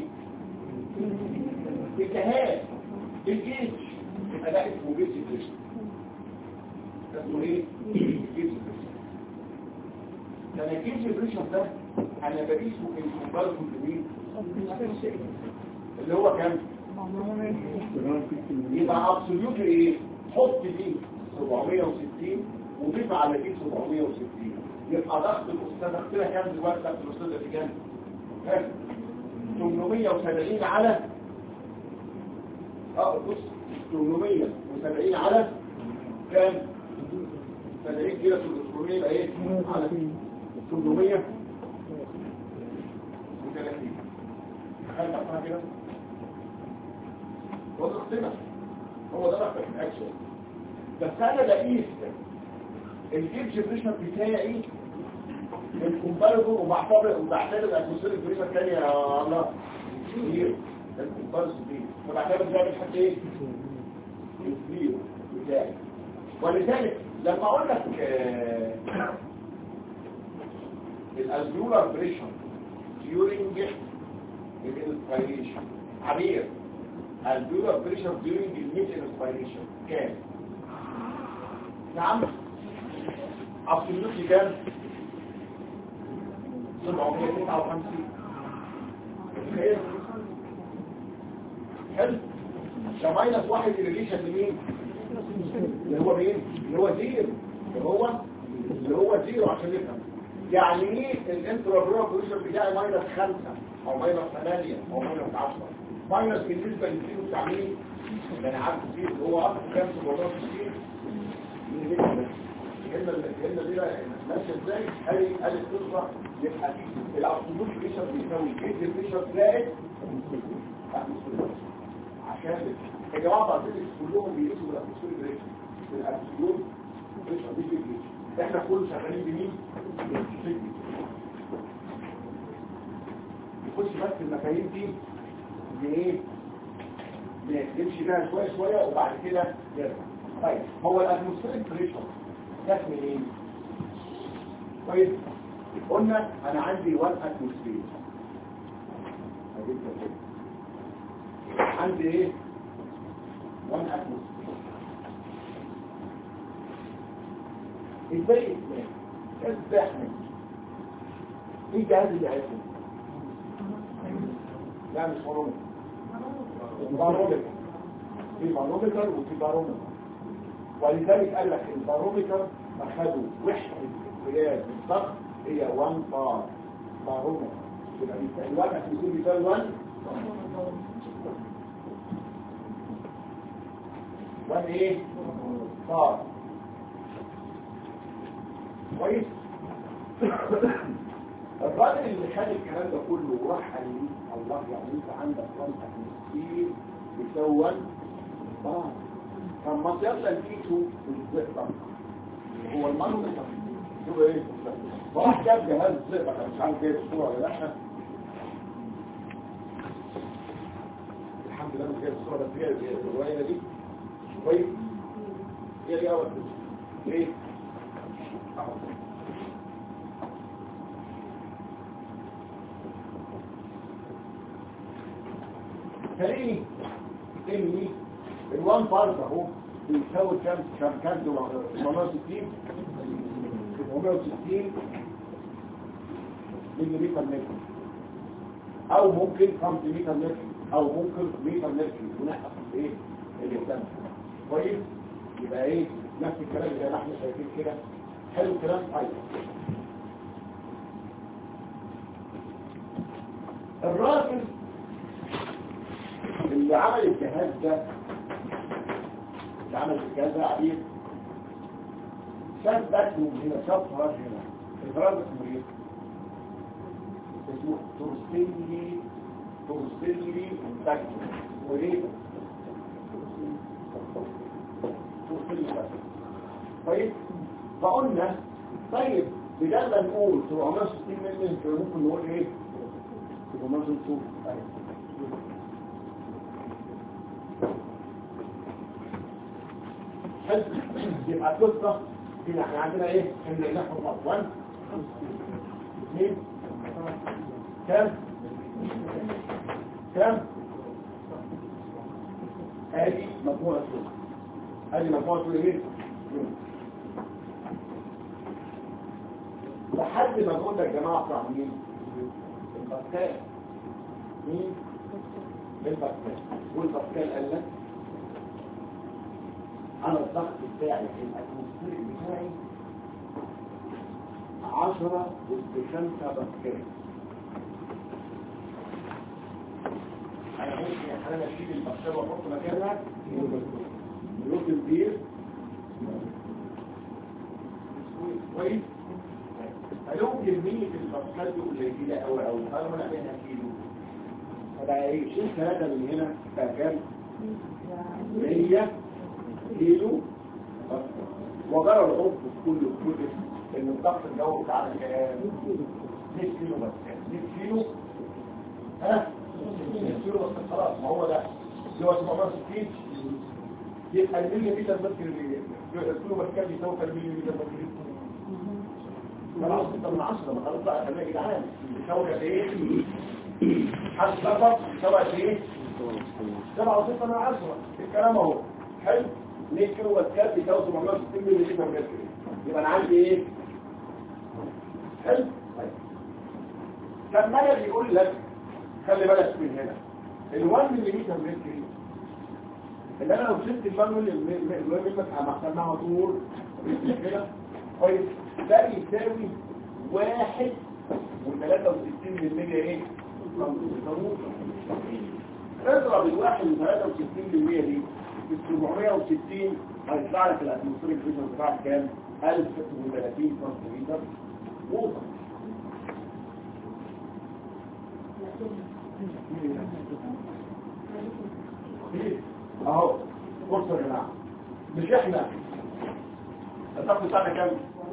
التهاب الجيش يبقى ده اسمه جيش بريشن اسمه ايه؟ جيش بريشن لما الجيش بريشن ده انا بقيسه الكومبارسون بمين؟ اللي هو كام؟ يبقى ابسوليوت ايه حط دي 760 وضيف على دي 760 يبقى ضغط الاستاذ ضغط لها كام دلوقتي ضغط الاستاذ في كام كام 870 على اه بص 870 على كام 70 كده 300 يبقى ايه على 800 و30 تخيل تحتها كده هو ده اختبار هو ده رقم الاكشن بس انا بقيس الجيبج بريشر بتاعي الكومباريزون وبعتبر وبعتبر الاتموسفيريك بريشر تاني يا الله كتير الكومباريزون دي وبعتبر ده لحد ايه الزيرو بتاعي ولذلك لما اقول لك الالفيولار بريشر during الانسبيريشن عبير البيولار بريشر during الميد انسبيريشن كام نعم ابسولوتلي كام 759 حلو ده ماينس واحد ريليشن لمين اللي هو مين اللي هو زيرو اللي هو اللي هو زيرو عشان نفهم يعني ايه الانترا بريشر بتاعي ماينس 5 او ماينس 8 او ماينس 10 ماينس بالنسبة للزيرو بتاع مين؟ اللي انا عارف الزيرو اللي هو اكتر كام 760 من اللي هنا الهمة الهمة دي بقى ماشية ازاي؟ ادي ادي القصة يبقى الابسولوت بريشر بيساوي جيت بريشر زائد عشان يا جماعة بعض كلهم بيقيسوا الابسولوت بريشر الابسولوت بريشر دي بريشر احنا كل شغالين بمين؟ نخش بس المفاهيم دي بايه نمشي بيها شويه شويه وبعد كده نرجع طيب هو الاتموسفيريك بريشر جت منين طيب قلنا انا عندي 1 اتموسفير عندي ايه 1 اتموسفير ازاي اسمه ازاي احمد ايه الجهاز اللي عايزه لا مش هرمون بارومتر في بارومتر وفي بارومتر ولذلك قال لك البارومتر اخدوا وحده قياس الضغط هي 1 بار بارومتر يبقى الواحد بيكون بيساوي 1 1 ايه؟ بار كويس الراجل اللي خد الكلام ده كله وراح قال لي الله يعني انت عندك رمح كتير بيساوي 1 بار طب ما تيصل فيكو الزئبق هو المنطق هو ايه فراح جاب جهاز الزئبق انا مش عارف جايب الصوره ولا لا الحمد لله مش جايب الصوره بس جايب الروايه دي كويس هي دي اول قصه ايه أهو. تلاقيني اني الوان بارت اهو بيساوي كام كام كام دولار 760 760 ملي متر او ممكن 500 متر او ممكن 100 متر ونحقق ايه اللي قدامنا كويس يبقى ايه نفس الكلام زي ما احنا شايفين كده حلو الكلام طيب الراجل اللي عمل الجهاز ده اللي عمل الجهاز ده عبيد شاف باتهم هنا شاف فراغ هنا الفراغ ده اسمه ايه؟ اسمه تورسيلي تورسيلي باكتو وايه؟ تورسيلي باكتو طيب فقلنا طيب بدل ما نقول 760 مللي ممكن نقول ايه؟ 760 طيب حلو يبقى القصه هنا احنا عندنا ايه ان نحفظ بعض 1 2 كام كام ادي مجموعه صور ادي مجموعه صور ايه لحد ما قلنا يا جماعه بتاع مين الباسكال مين الباسكال والباسكال قال لك انا الضغط بتاعي الاتموسفير بتاعي 10 بخمسة باسكال انا ممكن يا حنان اشيل الباسكال واحط مكانها نيوتن البير كويس فلو كمية الباسكال دي قليلة قوي قوي طالما نعملها كيلو فبقى ايه شيل ثلاثة من هنا بقى كام؟ 100 كيلو وجرى العرف في كل كل ان الضغط الجوي بتاعنا كام 100 كيلو بس 100 كيلو ها 100 كيلو بس خلاص ما هو ده اللي هو 760 يبقى الملي متر متر كيلو بس كام يساوي كام ملي متر متر خلاص انت من 10 ما خلاص بقى خلينا يا جدعان بيساوي قد ايه حد ضغط بيساوي قد ايه 7 6 من 10 الكلام اهو حلو ليه كيلو واتكات بيساوي 760 مللي لتر متر يبقى انا عندي ايه حلو طيب لما انا بيقول لك خلي بالك من هنا ال 1 مللي متر اللي انا لو شلت ال 1 مللي متر هحسبها طول كده كويس ده يساوي واحد وثلاثة وستين بالمية ايه؟ اضرب الواحد وثلاثة وستين بالمية دي بالسبعمية وستين هيطلع لك الاتموسفيريك بريشر بتاعك كام؟ 1030 سنتيمتر ووصل اهو بصوا يا جماعه مش احنا الضغط بتاعنا كام؟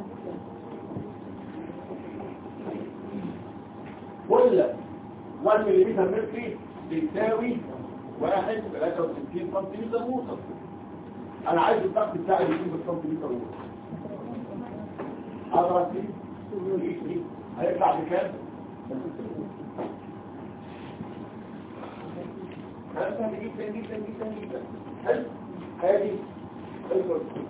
ولا 1 ملم متر بيساوي 1 63 سنتيمتر ووصل انا عايز الضغط بتاعي يكون بالسنتيمتر ووصل اضرب فيه هيطلع بكام؟ هذا سهل جدا جدا جدا جدا حلو هذه الفرصة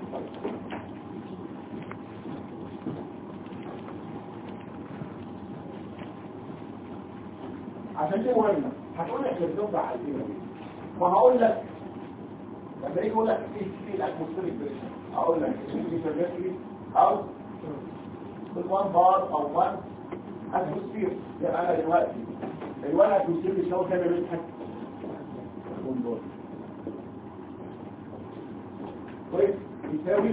عشان دي مهمة هتقول لك الزوجة عايزين ايه وهقول لك لما يجي يقول لك ايه في الاتموسفيريك بريشر هقول لك الميترمتري او بالوان بار او وان اتموسفير يبقى انا دلوقتي الوان اتموسفير بيساوي كام يا بنت كويس يساوي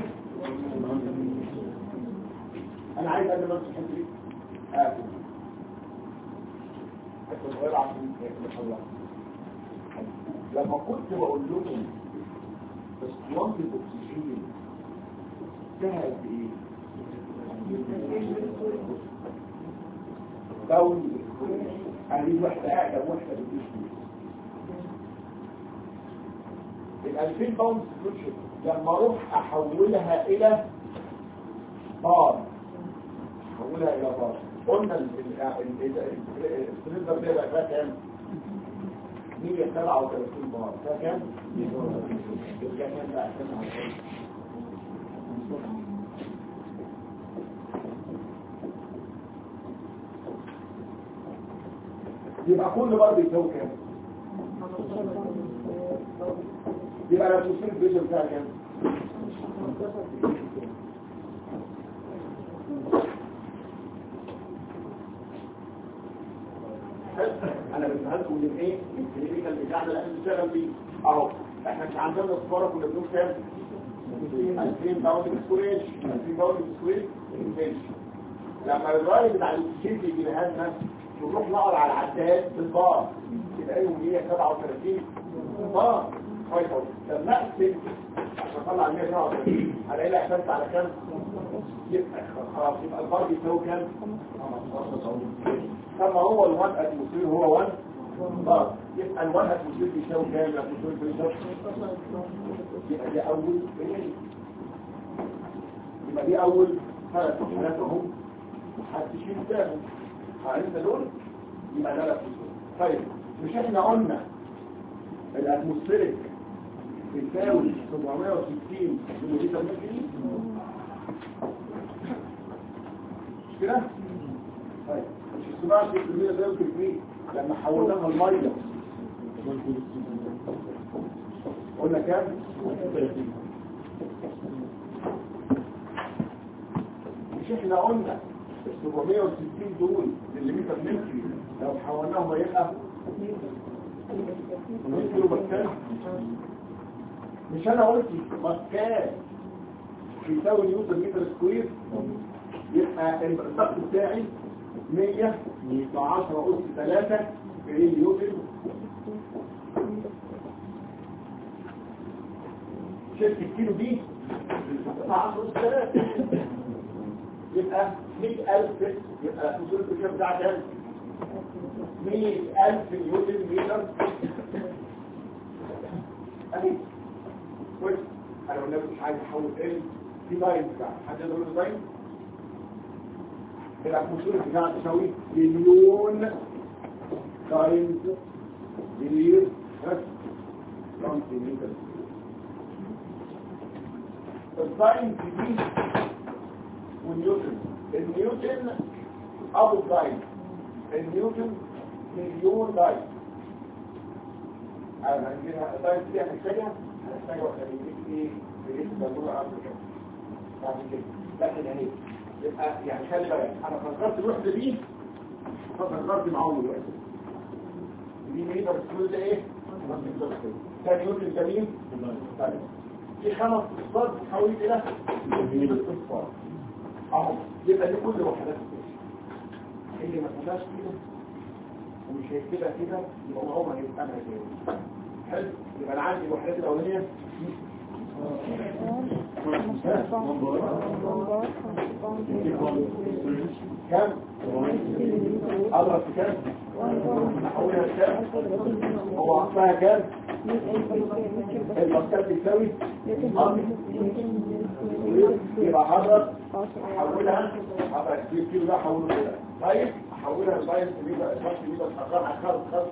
انا عايز قبل ما امسك الحته دي اكل حته صغيره عشان نخلص لما كنت بقول لكم اسطوانة الاكسجين فيها قد ايه؟ داون هذه واحدة اقدم واحدة بالجسم ال 2000 باوند سكوتشر لما اروح احولها الى بار احولها الى بار قلنا السلندر ده بقى فيها كام 137 بار فيها كام يبقى كام بقى كام يبقى كل بار بيساوي كام يبقى لو تصير الفيجن بتاعها كام انا بسألكم من ايه من الكلينيكال بتاعنا اللي احنا بنشتغل بيه اهو احنا مش عندنا الصفاره كنا بنقول كام 2000 باوند سكوير 2000 باوند سكوير لما الراجل بتاع الاكسجين بيجيبها لنا نروح نقرا على العداد بالبار يبقى لهم 137 بار كويس قوي لما اقسم عشان اطلع ال 137 هلاقي لي احساس على كام يبقى خلاص يبقى البار بيساوي كام 15 كما هو الوان اتموسفير هو 1 بار يبقى الوان اتموسفير بيساوي كام الاتموسفير بيساوي يبقى دي اول يبقى دي اول ثلاث حالات اهم هتشيل تاني عرفنا دول يبقى ده الاتموسفير طيب مش احنا قلنا الاتموسفيريك بتساوي 760 مليلتر متر مش كده؟ طيب مش السباعة 6% ده يمكن فيه لما حولناها المية قلنا كام؟ مش احنا قلنا ال 760 دول مليمتر متر لو حولناهم هيبقى كيلو مكان مش انا قلت مكان يساوي نيوتن متر سكوير يبقى الضغط بتاعي 100 في 10 أس 3 في نيوتن شلت الكيلو دي في 10 أس 3 يبقى 100000 يبقى الوصول الكيلو بتاع كام 100000 نيوتن متر اهي كويس انا قلنا مش عايز احول ال في لاين بتاع حد يقول له لاين الاتموسفير بتاعها تساوي مليون تايمز مليون بس سنتيمتر التايمز دي والنيوتن النيوتن ابو تايم النيوتن مليون تايم انا هنجيبها تايم دي هنحتاجها هنحتاجها وخليك ايه بجيب الضرورة قبل كده بعد كده لكن اهي يبقى يعني خلي بالك انا فكرت الوحده دي فكرت معاهم دلوقتي دي مين بس كل ده ايه ثاني يوم الجميل طيب في خمس اصفار بتحول الى اصفار اهو يبقى دي كل وحدات اللي ما تبقاش كده ومش هيكتبها كده يبقى هو ما هيفهمها كده حلو يبقى انا عندي الوحدات الاولانيه كم اضرب في كم احولها لكام هو عطاها كام المسكات بتساوي يبقى حضر احولها حضر كتير كيلو ده احوله كده طيب احولها لساينس بيبقى الشخص بيبقى اتحرر خالص خالص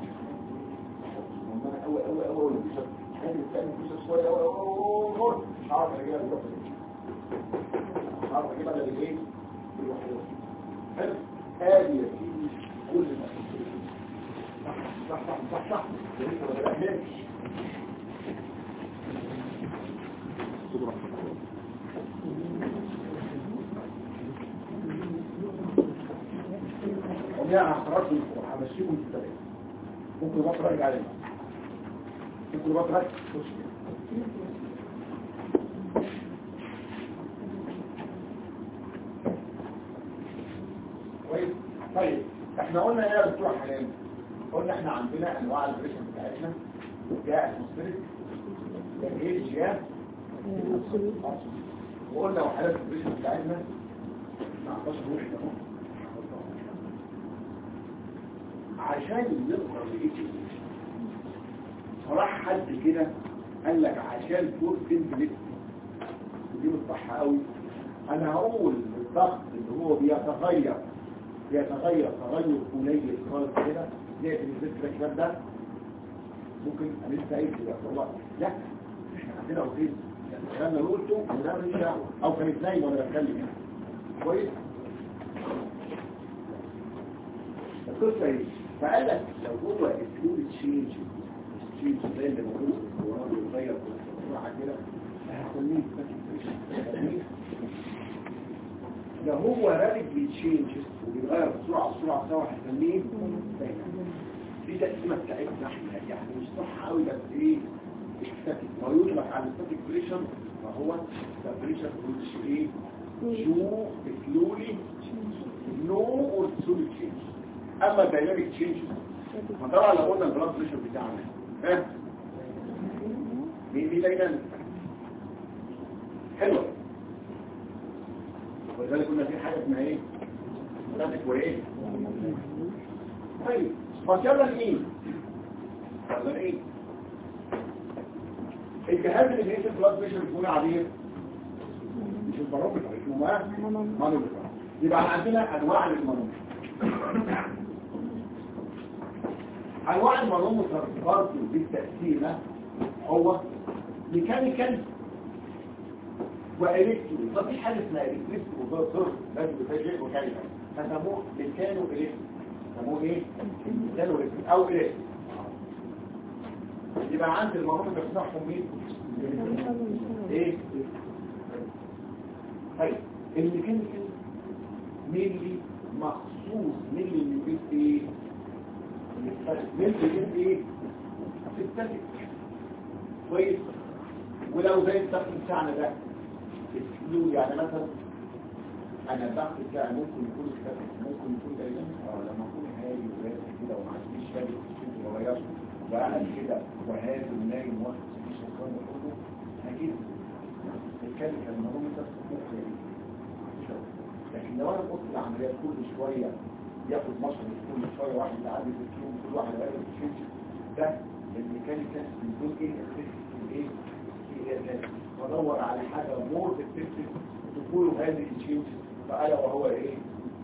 قوي قوي قوي ولا مش عايز تسالني مش شويه قوي قوي مش عارف اجيبها دلوقتي مش عارف اجيبها الا بالايه بالوحدات حلو ادي يا سيدي كل ما صح صح صح صح لسه ما بدأناش لا هخرجكم همشيكم في الثلاثه ممكن بقى تراجع علينا ممكن بقى تراجع خش كويس طيب احنا قلنا ايه يا دكتور حنان قلنا احنا عندنا انواع البريشن بتاعتنا يا اتموسفيريك يا جيج يا وقلنا وحالات البريشن بتاعتنا 19 واحد اهو عشان نقدر نجيب صراحة حد كده قال لك عشان فور تمبلت ودي مش صح قوي انا هقول الضغط اللي هو بيتغير بيتغير تغير قليل خالص كده زي في الفكرة الكلام ده ممكن انا لسه قايل كده والله لا احنا عندنا وزير الكلام اللي قلته وده مش دعوه او كانت نايمه وانا بتكلم يعني كويس القصه ايه فقال لك لو هو الفلويد تشينج تشينج زي اللي موجود هو بيتغير بسرعه كده هسميه لو هو رابيدلي تشينج وبيتغير بسرعه بسرعه بسرعه هسميه دي تقسيمه بتاعتنا احنا يعني مش صح قوي بس ايه الستاتيك ما يطلق على الستاتيك بريشر فهو بريشر which ايه شو سلولي نو اور سلولي تشينج اما الدايناميك تشينج فطبعا لو قلنا البلاد بريشر بتاعنا ها مين مين دايناميك حلوه ولذلك قلنا في حاجه اسمها ايه ستاتيك وايه طيب فكرنا ايه فكرنا ايه الجهاز اللي بيقيس البلاد بريشر بيكون عليه مش البارومتر اسمه ما مانومتر يبقى عندنا انواع للمانومتر انواع المانومتر برضه بالتقسيمه هو ميكانيكال والكترو ففي حاجه اسمها الكتريك وبرضه لازم تفاجئ وكاينه فسموه ميكانو الكتريك سموه ايه ميكانو الكتريك او الكتريك يبقى عند المانومتر بتاعهم مين ايه طيب الميكانيكال مينلي مخصوص مينلي اللي بيت ايه مينلي بيت ايه في التاتيك كويس ولو زي الضغط بتاعنا ده الفلو يعني مثلا انا الضغط بتاعي ممكن يكون ستاتيك ممكن يكون دايناميك اه لما اكون هاي وراسي كده وما عنديش شادد كده وغيرت وقاعد كده وهادي ونايم واخد مفيش الكلام ده كله هجيب الكلمه المانومتر ممكن لكن لو انا قلت العمليات كل شويه ياخد مشهد كل شويه واحد يعدي في الكيلو كل واحد يعدي في الكيلو ده الميكانيكا بتقول ايه ايه ايه بدور على حاجه مور تكتب تقول هذه الشيء فالا وهو ايه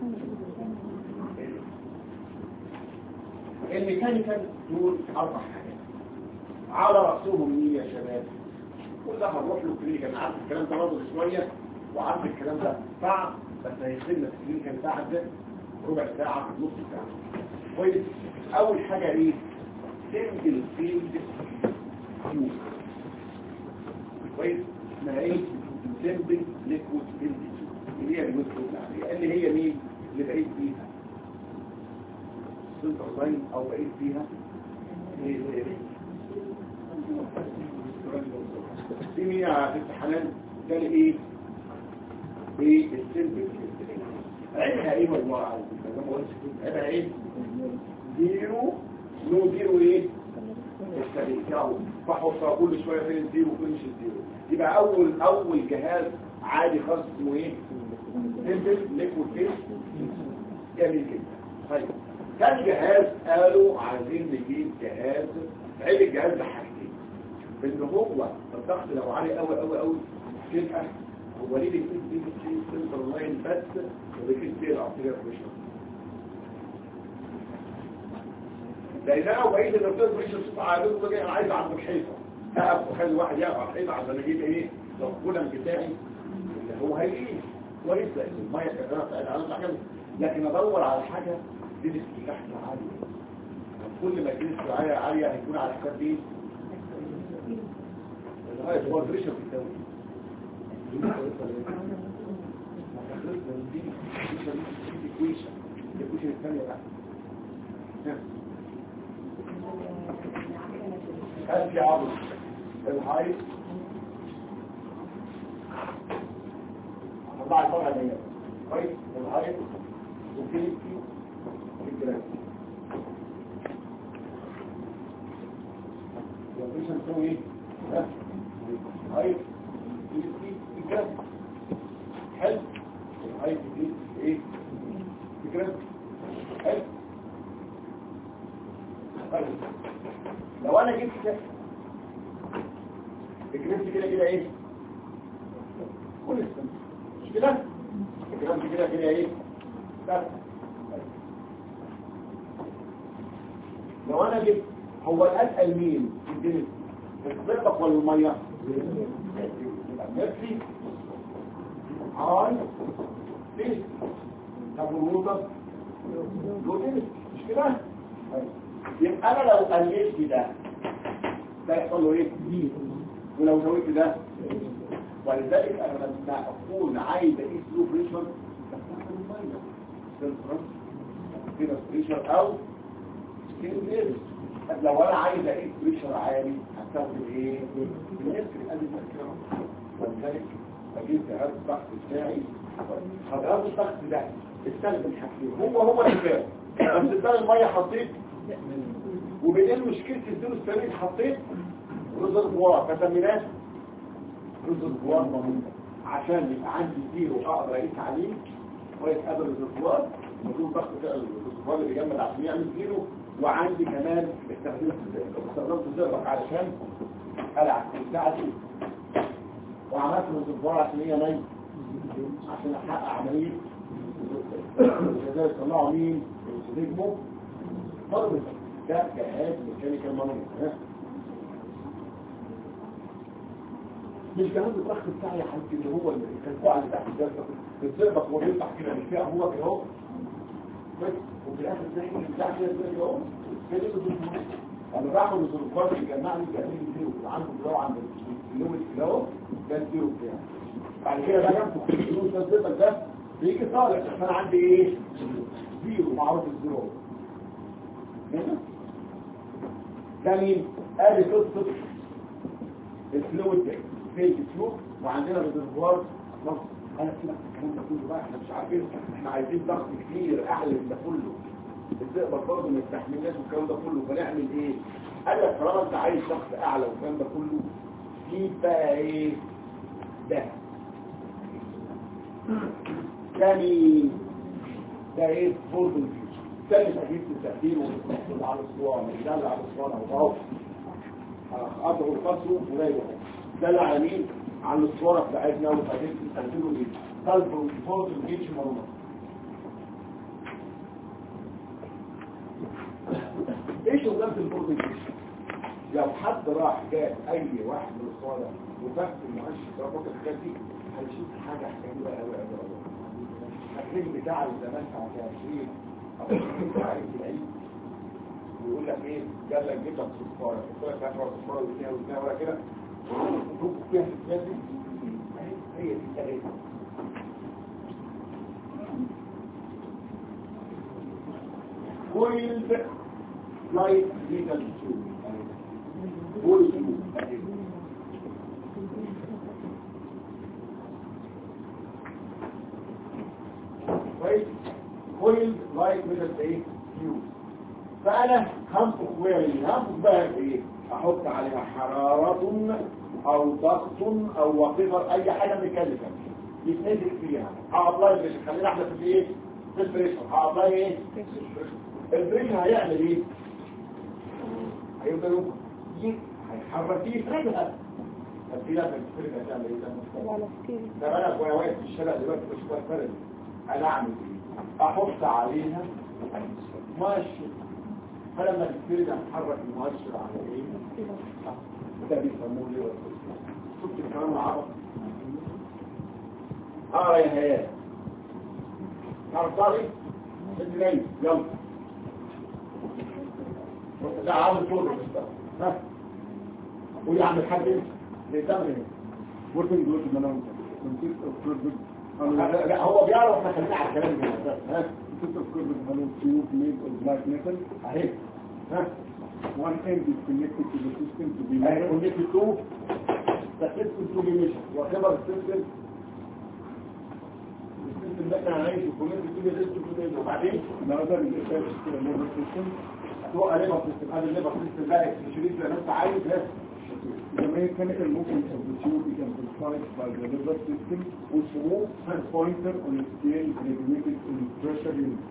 الميكانيكال دول اربع حاجات على راسهم مين يا شباب كلها هنروح له كلينيك انا عارف الكلام ده برضه شويه وعارف الكلام ده صعب بس هيخدمنا في الكلينيك بعد ربع ساعه نص ساعه كويس اول حاجه ايه سنجل فيلد فيوز كويس اسمها ايه سمبل ليكويد فيلد اللي هي المسكوت اللي هي مين اللي بعيد فيها سنتر لاين او بعيد فيها دي مين يا ست حنان ده ايه ايه السمبل عيبها ايه والله عايز عيبها ايه زيرو نو زيرو ايه السبيل فحط كل شويه فين الزيرو وفين مش الزيرو يبقى اول اول جهاز عادي خالص اسمه ايه سمبل ليكويد فيس جميل جدا طيب كان جهاز قالوا عايزين نجيب جهاز عيب الجهاز ده حاجتين ان هو الضغط لو عالي قوي قوي قوي تبقى هو ليه بيكون فيه شيء سنتر لاين بس وبيكون فيه الارتيريا بريشر لان انا وبعيد ان الارتيريا بريشر صوت عالي وباجي انا عايز عند الحيطه اقف واخلي واحد يقف على الحيطه عشان اجيب ايه لو الكولم بتاعي اللي هو هيقيس كويس لان الميه كده بتاعت على لكن ادور على حاجه دي تحت عاليه كل ما كانت عاليه عاليه هيكون على حساب ايه الغايه هو البريشر في الدوري الكويشن الكويشن الثانيه بقى هل في عرض الحيض طلع الفرع دي كويس الحيض وفي في الجراف مش هنسوي ايه ها الحيض في في الجراف حلو الحيض في ايه في الجراف حلو طيب لو انا جبت كده الجريمت كده كده ايه كل السنة مش كده الجريمت كده كده ايه بس لو انا جبت هو الاسهل مين في الجريمت الزئبق ولا الميه يبقى ميرسي هاي فيس طب الوطن لوتين مش كده طيب. يبقى انا لو قللت ده ده يحصل له ايه ولو زودت ده ولذلك انا لما اكون عايز اقيس له بريشر بستخدم الميه سيلفرنس كده بريشر او سكين لو انا عايز اقيس بريشر عالي هستخدم ايه النسر ادي النسر ولذلك اجيب جهاز الضغط بتاعي هجهاز الضغط ده استخدم حاجتين هو هو الكلام بس بدل الميه حطيت وبين مشكله الدور السليم حطيت ريزرفوار فسميناه ريزرفوار ضمير عشان يبقى عندي زيرو اقدر اقيس عليه كويس قبل الريزرفوار بدون ضغط الريزرفوار اللي بيجمد عشان يعمل زيرو وعندي كمان استخدمت استخدمت الزئبق علشان العب بتاعتي وعملت الريزرفوار عشان هي نايم عشان احقق عمليه كذلك طلعوا مين نجمه ضرب ده جهاز ميكانيكال مانومتر مش جهاز الضغط بتاعي يا حبيبي اللي هو الكلكوع اللي تحت ده الزئبق هو بيفتح كده مش فيها هو كده اهو بس وفي الاخر تلاقي بتاع كده زي اهو كده انا بعمل الزرقات اللي جمعني جميل زيرو عنده كده عند اللون كده اهو ده الزيرو بتاعي بعد كده بقى جنبه الفلوس ده الزئبق ده بيجي طالع عشان انا عندي ايه زيرو معروف الزيرو هنا ده مين ادي قصه الفلويد ده فيك فلو وعندنا ريزرفوار نص انا سيبك الكلام ده كله بقى احنا مش عارفين احنا عايزين ضغط كتير اعلى من ده كله الزئبق برضه ما يستحملناش والكلام ده كله فنعمل ايه قال لك طالما انت عايز ضغط اعلى والكلام ده كله في بقى ايه ده ده مين ده ايه فورد الفيوتشر ثالث تجهيز التأثير والتحصيل على الصوان الدل على الصوان او ضعف أضعوا القصر ولا يروح دل على مين على الصورة بتاعتنا وتجهيز التأثير والجيش قلب فورد الجيش مرمى ايه شغلانة الفورد الجيش لو حد راح جاب اي واحد من الصوره وفك المؤشر ده ممكن الحاجات دي هيشوف حاجه حلوه قوي قوي الفيلم بتاع زمان بتاع 20 او بتاع العيد ويقول لك ايه قال لك جيب لك صفاره قلت لك هات صفاره واثنين واثنين ولا كده وتروح فيها في الكتاب دي هي دي التاريخ كويلد لايت ليجال تيوب كويلد كويس كويل لايت ميتال ايه فيوز فانا هنفخ ويري هنفخ بقى ايه احط عليها حرارة او ضغط او وقفر اي حاجة ميكانيكا يتنزل فيها هابلاي بريشر خلينا احنا في ايه في البريشر هابلاي ايه البريشر هيعمل ايه هيفضل هيحرك فيه يفردها طب في لازم تفرد هتعمل ايه ده ده انا وانا واقف في الشارع دلوقتي مش واقف فرد انا اعمل ايه احط عليها مؤشر فلما تبتدي اتحرك المؤشر على ايه ده بيسموه ليه شفت الكلام العربي اقرا يا هيا تعرف طارق انت نايم يلا ده عامل صوت ها قول يا عم الحاج انت ليه تعمل ايه working good in the consist of good لا هو بيعرف احنا خلينا على الكلام ده ها consist of good with hollow tube made of black metal اهي ها one end is connected to the system to be I measured. connected to the system to be measured whatever system السيستم ده كان عايش وكونكتد to the system to be measured وبعدين The other is attached to a nervous system. هتوقع ليفر سيستم هذا الليفر سيستم ده الشريط زي ما انت عايز ها The mechanical movement of the tube is amplified by the nervous system, which moves a pointer on a scale regulated in pressure unit.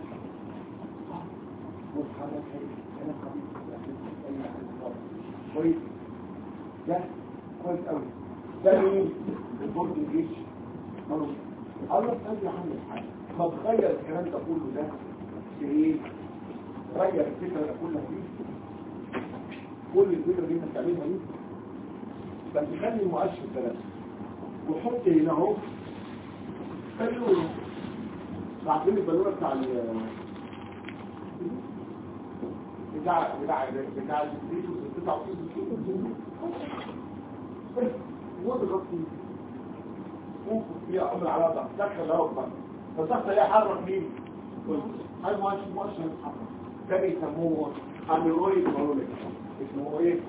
واتحرك انا خبيث اي حاجه كويس ده كويس قوي ده مين البورد الجيش الله قال يا عم الحاج ما تغير الكلام ده كله ده في ايه غير الفكره ده كلها دي كل الفكره دي انت بتعملها دي بس خلي المؤشر ثلاثه وحط هنا اهو خليه بعدين البالونه بتاع ال بتاع بتاع بتاع الفيديو بتاع الفيديو واضغط فيه ممكن فيها امر على ضغط دخل اهو بقى فالضغط ده يحرك مين؟ هاي مؤشر مؤشر يتحرك ده بيسموه اميرويد ماروليك اسمه ايه؟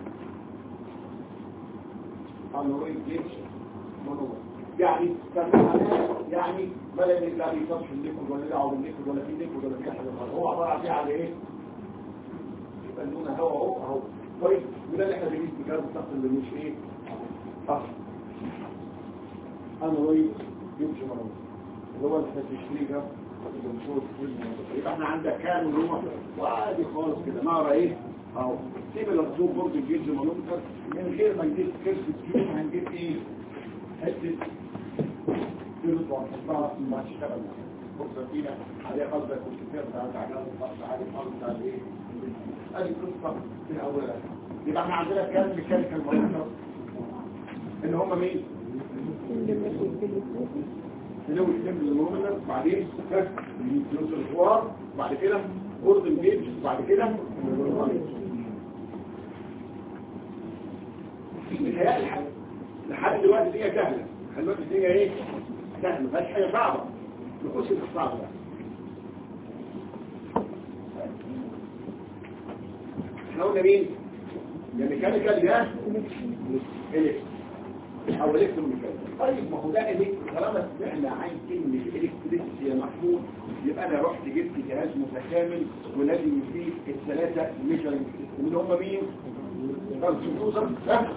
اميرويد جيتش ماروليك يعني يعني بلا لا بيصفش الليكود ولا دعوه بالليكود ولا في ليكود ولا في حاجه هو عباره عن ايه على ايه؟ يبقى هوا اهو اهو طيب وده اللي احنا بنقيس بجد الضغط اللي مش ايه؟ ضغط انا رأيي يمشي مرة اللي هو اللي احنا بنشتريه ده بنشوف يبقى احنا عندك كام اللي هو وعادي خالص كده نقرا ايه؟ اهو سيب الاسلوب برضه الجيج مانومتر من غير ما نجيب كيرف تيوب هنجيب ايه؟ حته كيرف وهنحطها ما تشتغل بص فينا عليها خالص الكمبيوتر بتاع تعجبه الضغط عالي خالص بتاع الايه؟ ادي قصه من اولها يبقى احنا عندنا كام ميكانيكال مانومتر اللي هم مين؟ اللي هو السم المومنر بعدين النيوترينز الحوار بعد كده بورد الجيج بعد كده متهيألي لحد- لحد دلوقتي الدنيا سهلة لحد دلوقتي الدنيا ايه؟ سهلة ما فيهاش حاجة صعبة نخش في الصعب بقى احنا قلنا مين؟ يا ميكانيكال يا الكتريك او الكتروميكانيكال طيب ما هو ده الكتريك طالما سمعنا عن كلمه الكتريك يا محمود يبقى انا رحت جبت جهاز متكامل ولازم فيه الثلاثه ميجرنج اللي هم مين؟ ترانسفيوزر ها؟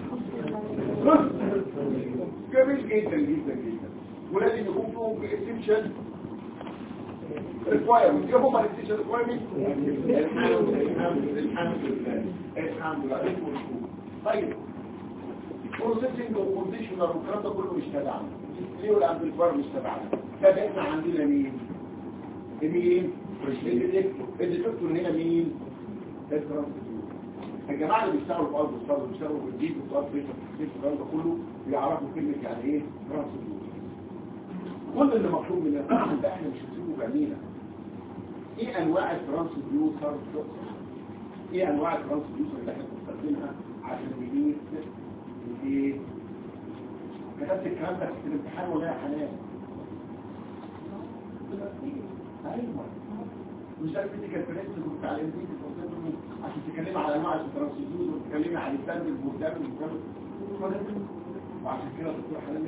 جميل جدا جدا جدا ولازم يكون فيهم اسينشال ريكوايرمنت ايه هم الاسينشال ريكوايرمنت؟ الحمد الحمد الحمد لله الحمد لله طيب بروسيسنج وكونديشنر والكلام ده كله مش تبعنا ليه والامبليفاير مش تبعنا فبقينا عندنا مين مين الديتكتور الديتكتور هنا مين الترانسديوسر الجماعه اللي بيشتغلوا في ارض الصدر بيشتغلوا في الديب وفي ارض الكلام ده كله بيعرفوا كلمه يعني ايه ترانسديوسر كل اللي مطلوب مننا طبعا ده احنا مش هنسيبه بعينينا ايه انواع الترانسديوسر ايه انواع الترانسديوسر اللي احنا بنستخدمها عشان نجيب ايه كتبت الكلام ده في الامتحان ولا يا حنان ايوه مش عارف انت كانت برنس كنت على الانجليزي عشان تتكلمي على انواع الترانسديوز وتتكلمي على السند المهتم والكلام وعشان كده الدكتور حنان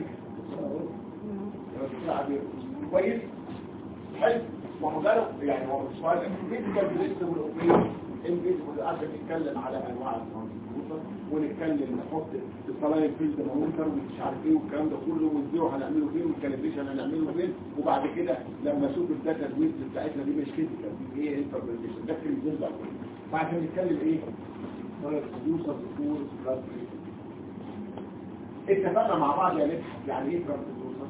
لك كويس حلو وحضرت يعني هو السؤال الكريتيكال برنس والاوبريشن انفيزبل عشان نتكلم على انواع الترانسديوز ونتكلم نحط الصلاين فيلد مونتر ومش عارف ايه والكلام ده كله والزيرو هنعمله فين والكاليبريشن هنعمله فين وبعد كده لما اشوف الداتا الويز بتاعتنا دي مش كريتيكال دي ايه انتربريتيشن ده كريتيكال ده فعشان نتكلم ايه ترانسديوسر فور بلاد اتفقنا مع بعض يا مدحت يعني ايه ترانسديوسر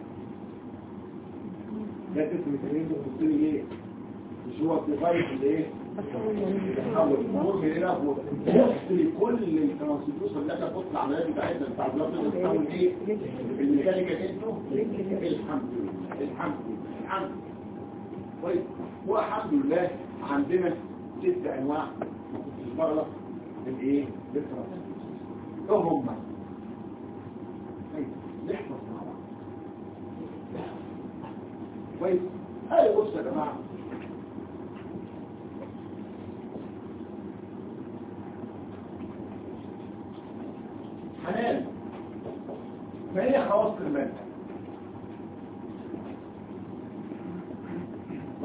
ده اسم الكلمه قلت لي ايه مش هو الديفايس اللي ايه يحول الامور من هنا لهنا يحصل كل الترانسديوسر اللي احنا بنطلع العمليات بتاعتنا بتاع البلاد بتحول ايه الميكانيكا انتو الحمد لله الحمد لله الحمد لله طيب والحمد لله عندنا ست انواع البرلة بالايه بالترانسديوسر ايه هم طيب نحفظ مع بعض كويس هاي بص يا جماعه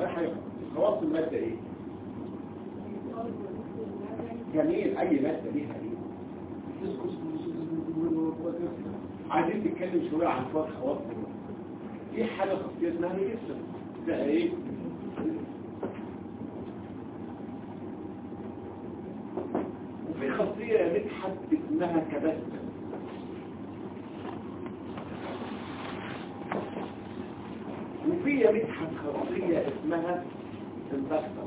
ما حاجة خواص المادة ايه جميل اي مادة ليها ايه عايزين نتكلم شوية عن شوية خواص في حاجة خاصية اسمها ريجستر ده ايه وفي خاصية مدحت اسمها كبسة وفي مدحت خاصية اسمها البسة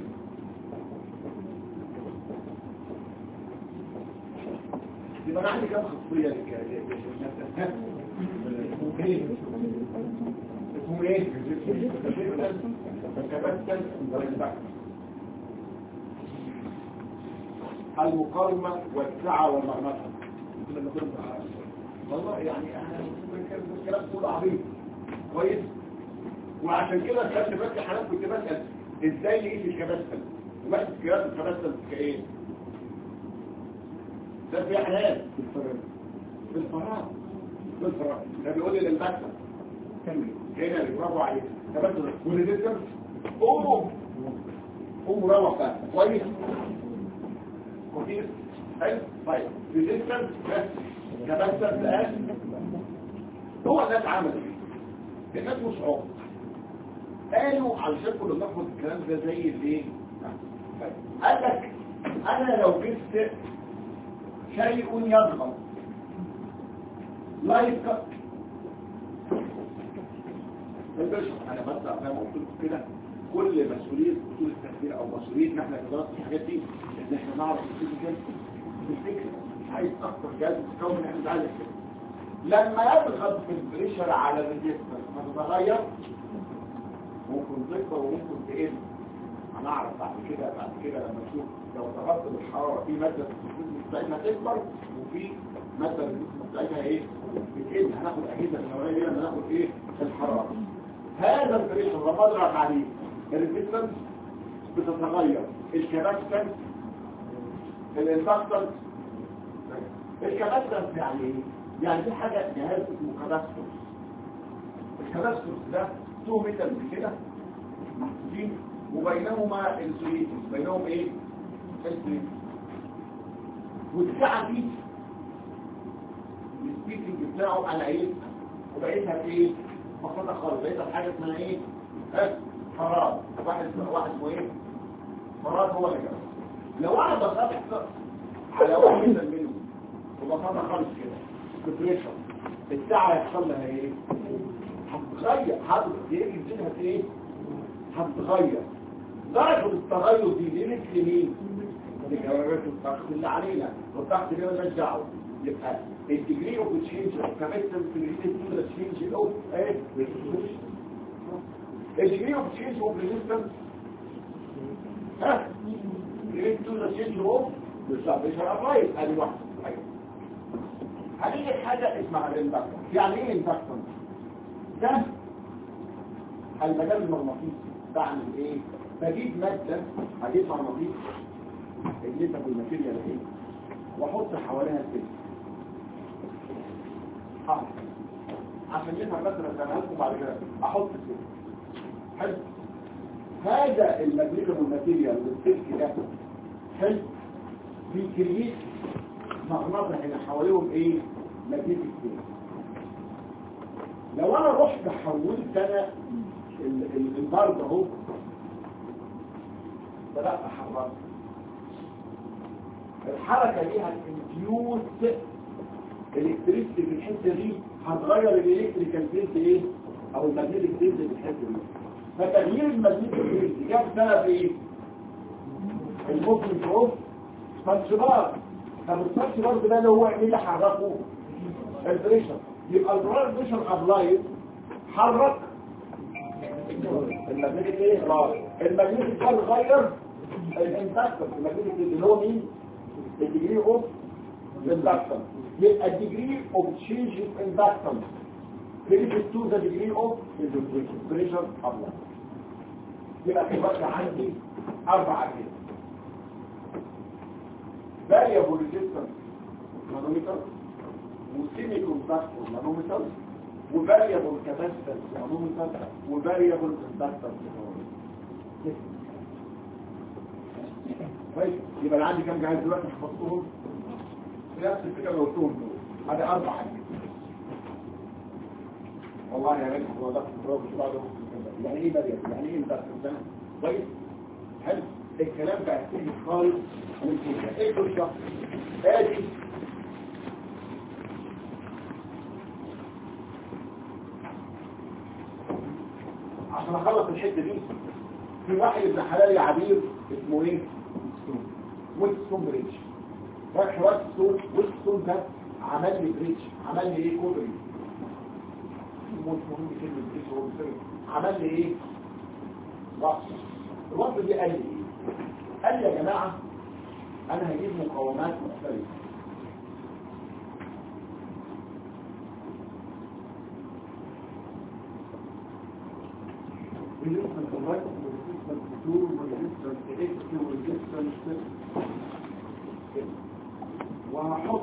يبقى انا عندي كام خاصية للكلام اسمه ايه؟ اسمه ايه؟ الكبسة والبسة المقارمة والسعة والمغنطة والله يعني انا الكلام كله عبيط كويس وعشان كده خدت بالك حالات كنت بسأل ازاي نقيس الكبسل وقت قياس الكبسل كايه ده في حالات بالفراغ بالفراغ ده بيقول لي للبسل هنا برافو عليك كبسل والريزيستر قوموا قوموا روح بقى كويس كويس حلو طيب ريزيستر كبسل الان هو الناس عملت ايه الناس مش عمر قالوا علشان كنا بناخد الكلام ده زي الايه قال لك انا لو جبت شيء يضغط لا يتكسر انا بس زي ما قلت لكم كده كل مسؤوليه اصول التفكير او مسؤوليتنا احنا في دراسه الحاجات دي ان احنا نعرف الفيزيكال بالفكر عايز اكتر جهاز متكون من احنا عايز كده لما يضغط في البريشر على الريجستر هتتغير ممكن تكبر وممكن تقل هنعرف بعد كده بعد كده لما نشوف لو ضغطت بالحراره في ماده الجسم بتاعتها تكبر وفي ماده الجسم بتاعتها ايه بتقل هناخد اجهزه النوعيه دي لما ناخد ايه الحراره هذا البريشر لما اضغط عليه الريزستنس بتتغير الكباستنس الاندكتنس الكباستنس يعني ايه يعني دي حاجه جهاز اسمه كباستنس الكباستنس ده تو متر كده محطوطين وبينهما انسوليتس بينهم ايه انسوليتس والساعه دي السبيكنج بتاعه انا ايه وبقيتها ايه مفروضه خالص بقيتها حاجه اسمها ايه ها فراغ واحد واحد اسمه ايه فراغ هو اللي كده لو انا بخطط على واحد منه وبخطط خالص كده ببريشر الساعه يحصل لها ايه هتتغير هتيجي الدنيا ايه هتتغير درجة التغير دي ليه لمين لجوابات الضغط اللي علينا والضغط اللي مالناش دعوه يبقى الديجري اوف تشينج كمثل في الريزيستنس تشينج اوف ايه الديجري اوف تشينج اوف ريزيستنس ها ريزيستنس تشينج اوف بالسبيشال ابلايد ادي واحده هنيجي حاجه اسمها الاندكتنس يعني ايه الاندكتنس ده المجال المغناطيسي بعمل ايه بجيب مادة هجيب مغناطيس اجلسها بالماتيريال ايه واحط حواليها السلك حاضر عشان يفهم مثلا زي ما لكم بعد كده احط السلك حلو هذا الماجنيتيك ماتيريال والسلك ده حلو بيكريت مغناطيس هنا حواليهم ايه ماجنيتيك فيلد لو انا رحت حولت انا البار ده اهو بدات احرك الحركه دي هتنفيوز الكتريستي في الحته دي هتغير الالكتريكال فيلد ايه او المagnetic فيلد في الحته دي فتغيير المagnetic فيلد جاب سبب ايه الممكن تقول سبانشبار طب السبانشبار ده اللي هو ايه اللي حركه البريشر يبقى البرار بريشر ابلايد حرك المagnetic ايه راي المagnetic ده غير الانتاكتر المagnetic اللي هو مين الديجري اوف الاندكتنس يبقى الديجري اوف تشينج اوف اندكتنس related to the degree of pressure applied يبقى في بقى عندي اربعه كده variable resistance manometer وسيمي كوندكتور مانومتر وفاريبل كاباسيتنس مانومتر وفاريبل كوندكتور طيب يبقى انا عندي كام جهاز دلوقتي حفظتهم نفس الفكره اللي قلتهم دول هذه اربع حاجات والله يا ريت هو ده البروف مش بعده يعني ايه بدل يعني ايه ده ده كويس حلو الكلام بقى سهل خالص والفكره ايه القصه ادي عشان اخلص الحته دي في واحد ابن حلال عبير اسمه ايه ويلستون بريدج راح ويلستون ويلستون ده عمل لي بريدج عمل لي ايه كوبري مش مهم كلمه بريدج هو بيسمي عمل لي ايه وصف الوصف دي قال لي ايه قال لي يا جماعه انا هجيب مقاومات مختلفه resistance to light, resistance to two, resistance to X, resistance to وهحط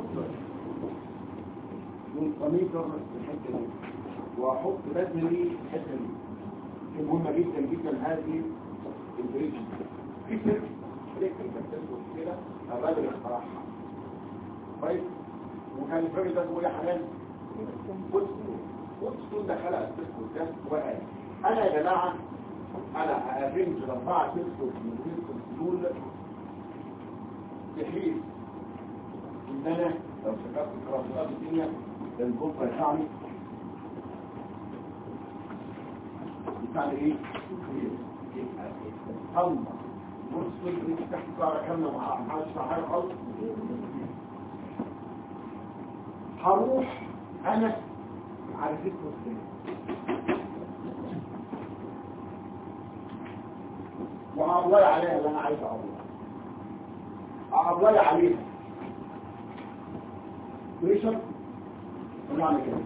والقميصر في الحته دي وهحط بدري في الحته دي دي مهمه جدا جدا هذه البريدج في سر تكتب كده الراجل اخترعها كويس وكان الراجل ده اسمه ايه يا حنان وودستون وودستون ده خلق السيسكو ده وقال انا يا جماعه انا هارنج اربعه سيسكو من سيسكو دول بحيث ان انا لو شكرت الكراسات الدنيا الكفر يسعني يسعني ايه؟ يبقى الصمة بص انت تحت سعر كاملة مع محدش مع حاجة خالص هروح انا على ست وسنين وهابلاي عليها اللي انا عايز اابلاي هابلاي عليها بريشر ونعمل كده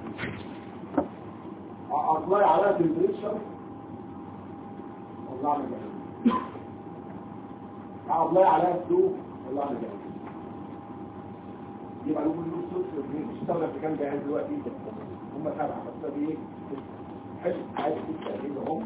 هابلاي عليها تمبريتشر ونعمل كده هابلاي عليها فلو ونعمل كده يبقى لو كل صوت بيشتغل في كام جهاز دلوقتي هم سبعه بس دي ايه حلو عايز تستخدم هم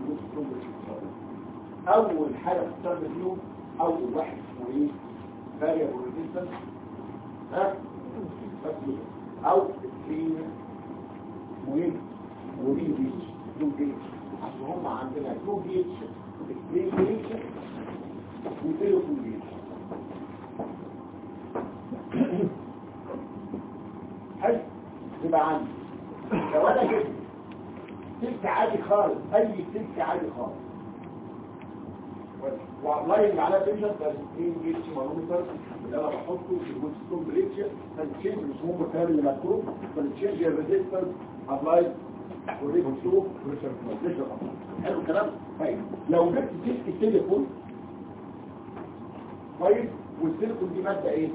اول حاجه بتستخدم فيهم اول واحد اسمه ايه variable resistance ها بس كده. او السين مهم ودي بيتش دو بيتش عشان هم عندنا دو بيتش سكرين بيتش وتليفون بيتش حلو يبقى عندي لو انا جبت سلك عادي خالص اي سلك عادي خالص وابلاي على بيشن ده سكرين جيتش مانومتر اللي انا بحطه في الويستون بريتش فالتشينج مش هم الكلام اللي مكتوب فالتشينج الريزيستنس ابلاي وريد شوف بريشر حلو الكلام طيب لو جبت سلك التليفون كويس والسيليكون دي ماده ايه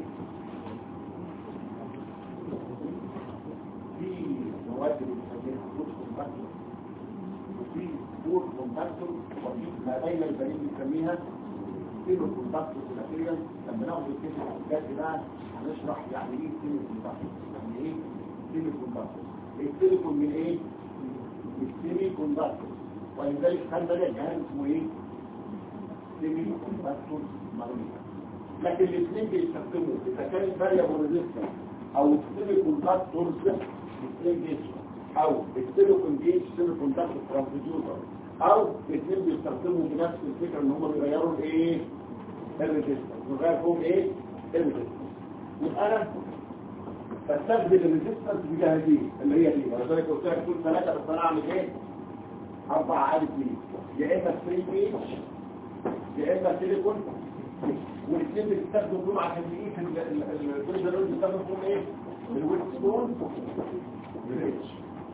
في مواد اللي بنسميها فلوس كومباكتور وفي فور كومباكتور وفي ما بين البنين بنسميها كيلو كومباكتور ماتيريال لما ناخد الكيلو الجد بقى هنشرح يعني ايه كيلو كومباكتور يعني ايه كيلو كومباكتور السيليكون من ايه؟ من السيمي كوندكتور ولذلك خلي بالك الجهاز اسمه ايه؟ سيمي كوندكتور مغنيطيسي لكن الاثنين بيستخدموا اذا كان الفاريبل ريزيستنس او السيمي كوندكتورز الاثنين بيشتغلوا او السيليكون جيج سيمي كوندكتور ترانسديوسر او الاثنين بيستخدموا بنفس الفكره ان هم بيغيروا الايه؟ الريزيستنس بيغيروا فيهم ايه؟ الريزيستنس يبقى انا بستخدم الريزيستنس بجهازين اللي هي دي ولذلك قلت لك كل ثلاثه بس انا اعمل ايه؟ اربع عدد دي يا اما 3 بيج يا اما سيليكون والاثنين بتستخدم دول عشان نقيس البريشر اللي بتستخدم فيهم ايه؟ الويت ستون والريتش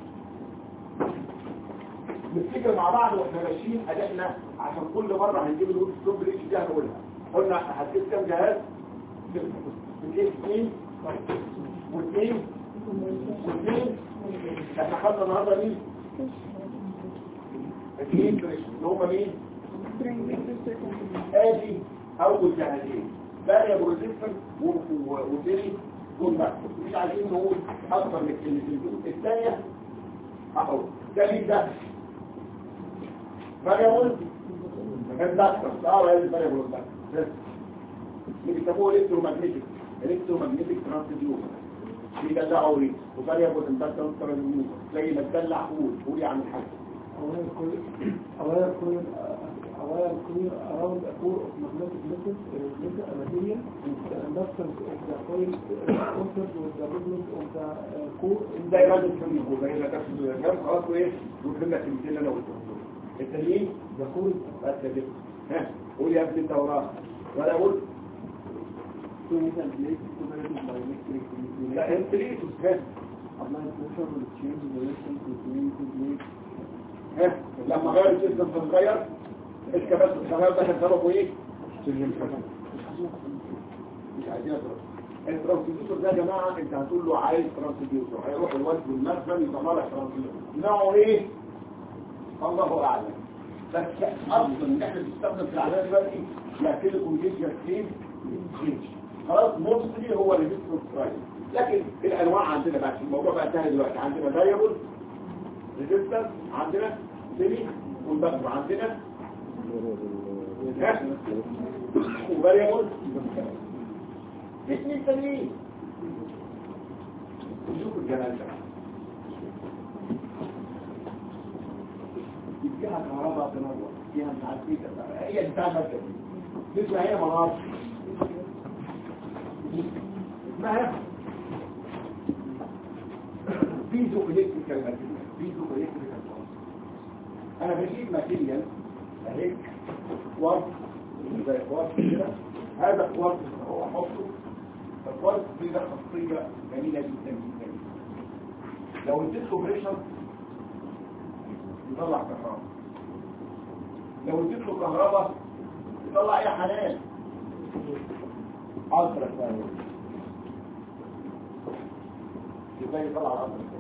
نفتكر مع بعض واحنا ماشيين ادائنا عشان كل مره هنجيب الويت ستون بريتش دي هنقولها قلنا هتجيب كام جهاز؟ بتجيب اثنين واثنين واثنين احنا خدنا النهارده مين؟ اثنين بريشر اللي هم مين؟ ادي اول جهازين فاريبل ريزيستنس وثاني كومباكتور مش عايزين نقول اكتر من الكلمتين دول الثانيه اهو ده مين ده؟ فاريبل اندكتنس اه ولا فاريبل اندكتنس اللي بيسموه الكترومagnetic الكترومagnetic ترانسديوسر بيدلعوا ايه وفاريبل اندكتنس ترانسديوسر زي ما تدلع قول قول يعني حاجه However, coil, however, coil, uh, however, coil around a core of magnetic liquid, uh, liquid uh, material, the inductance of the coil uh, contact with the movement of the uh, core in زي ما انت بتقول زي ما تاخد الكلام خلاص وايه وكل لك الكلمتين اللي انا قلتهم التانيين the core بس كده ها قول يا ابني انت وراها ولا اقول coil and plate separated by electric لا انت ليه تسكت apply pressure will change the distance between two plates. ها لما غير الجسم تتغير الكبس الخلايا ده كان سببه ايه مش عايزين أدرس. الترانسديوسر ده يا جماعه انت هتقول له عايز ترانسديوسر هيروح الواد بالمخزن يطلع لك ترانسديوسر نوعه ايه الله اعلم بس اصلا ان احنا بنستخدم في العلاج دلوقتي لا سيليكون جيجر كريم خلاص موستلي هو ريزيستنس برايس لكن الانواع عندنا بقى الموضوع بقى سهل دلوقتي عندنا فاريبل ريزيستنس عندنا سيمي والبقر عندنا وفاريبل اثنين تانيين شوف الجمال ده فيها كهرباء تنور فيها مش عارف ايه كده. هي بتاع المركز دي اسمها هي مناطق اسمها بيزو الكتريكال ماتيريال بيزو الكتريكال انا بجيب ماتيريال اهي كوارت زي كوارت كده هذا كوارت هو احطه الكوارت دي ده خاصيه جميله جدا جدا لو اديت له بريشر يطلع كهرباء لو اديت له كهرباء يطلع ايه حنان عصرة ثانية ازاي يطلع عصرة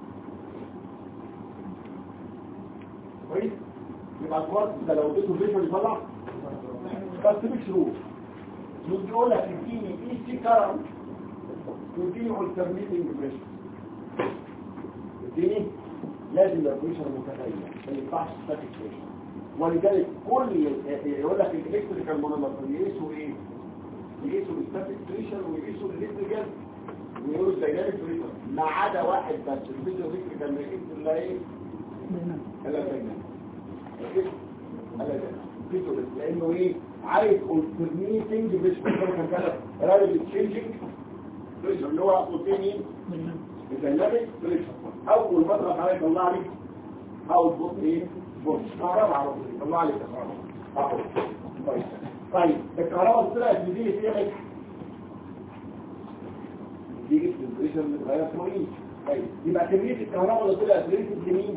كويس يبقى الكوارت ده لو اديته بريشر يطلع بس مش شروط يقول لك اديني اي سي كارنت واديني الترميتنج بريشر اديني لازم يبقى بريشر متغير ما ينفعش ستاتيك بريشر ولذلك كل يقول لك الالكتريكال مونومتر يقيسوا ايه يقيسوا الستاتيك بريشر ويقيسوا الالكتريكال ويقولوا الديناميك بريشر ما عدا واحد بس الفيزيو الكتريكال ما يقيس الا ايه الا الديناميك الا الديناميك لانه ايه عايز alternating بريشر كان كده رابط تشينجينج بريشر اللي هو قلتين الديناميك بريشر اول مره تعالى يطلع لي اوتبوت ايه بص كهرباء على طول يطلع لي كهرباء اهو طيب طيب الكهرباء اللي طلعت دي دي ايه دي البريشر اللي اتغير اسمه ايه طيب يبقى كميه الكهرباء اللي طلعت ريت لمين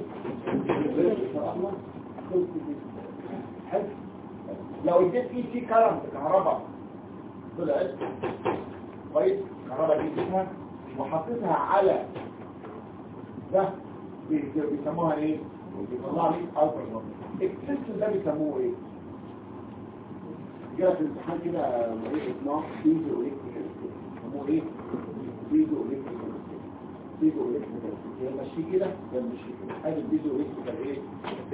حلو لو اديت اي سي كارنت كهرباء طلعت كويس الكهرباء دي اديتها وحطيتها على ده بيسموها ايه بيطلع لي الترا السيستم ده بيسموه ايه جاء في الامتحان كده ايه اسمه بيزو الكتريكال بيسموه ايه بيزو الكتريكال بيزو الكتريكال هي ماشي كده ده ماشي كده ادي البيزو الكتريكال ايه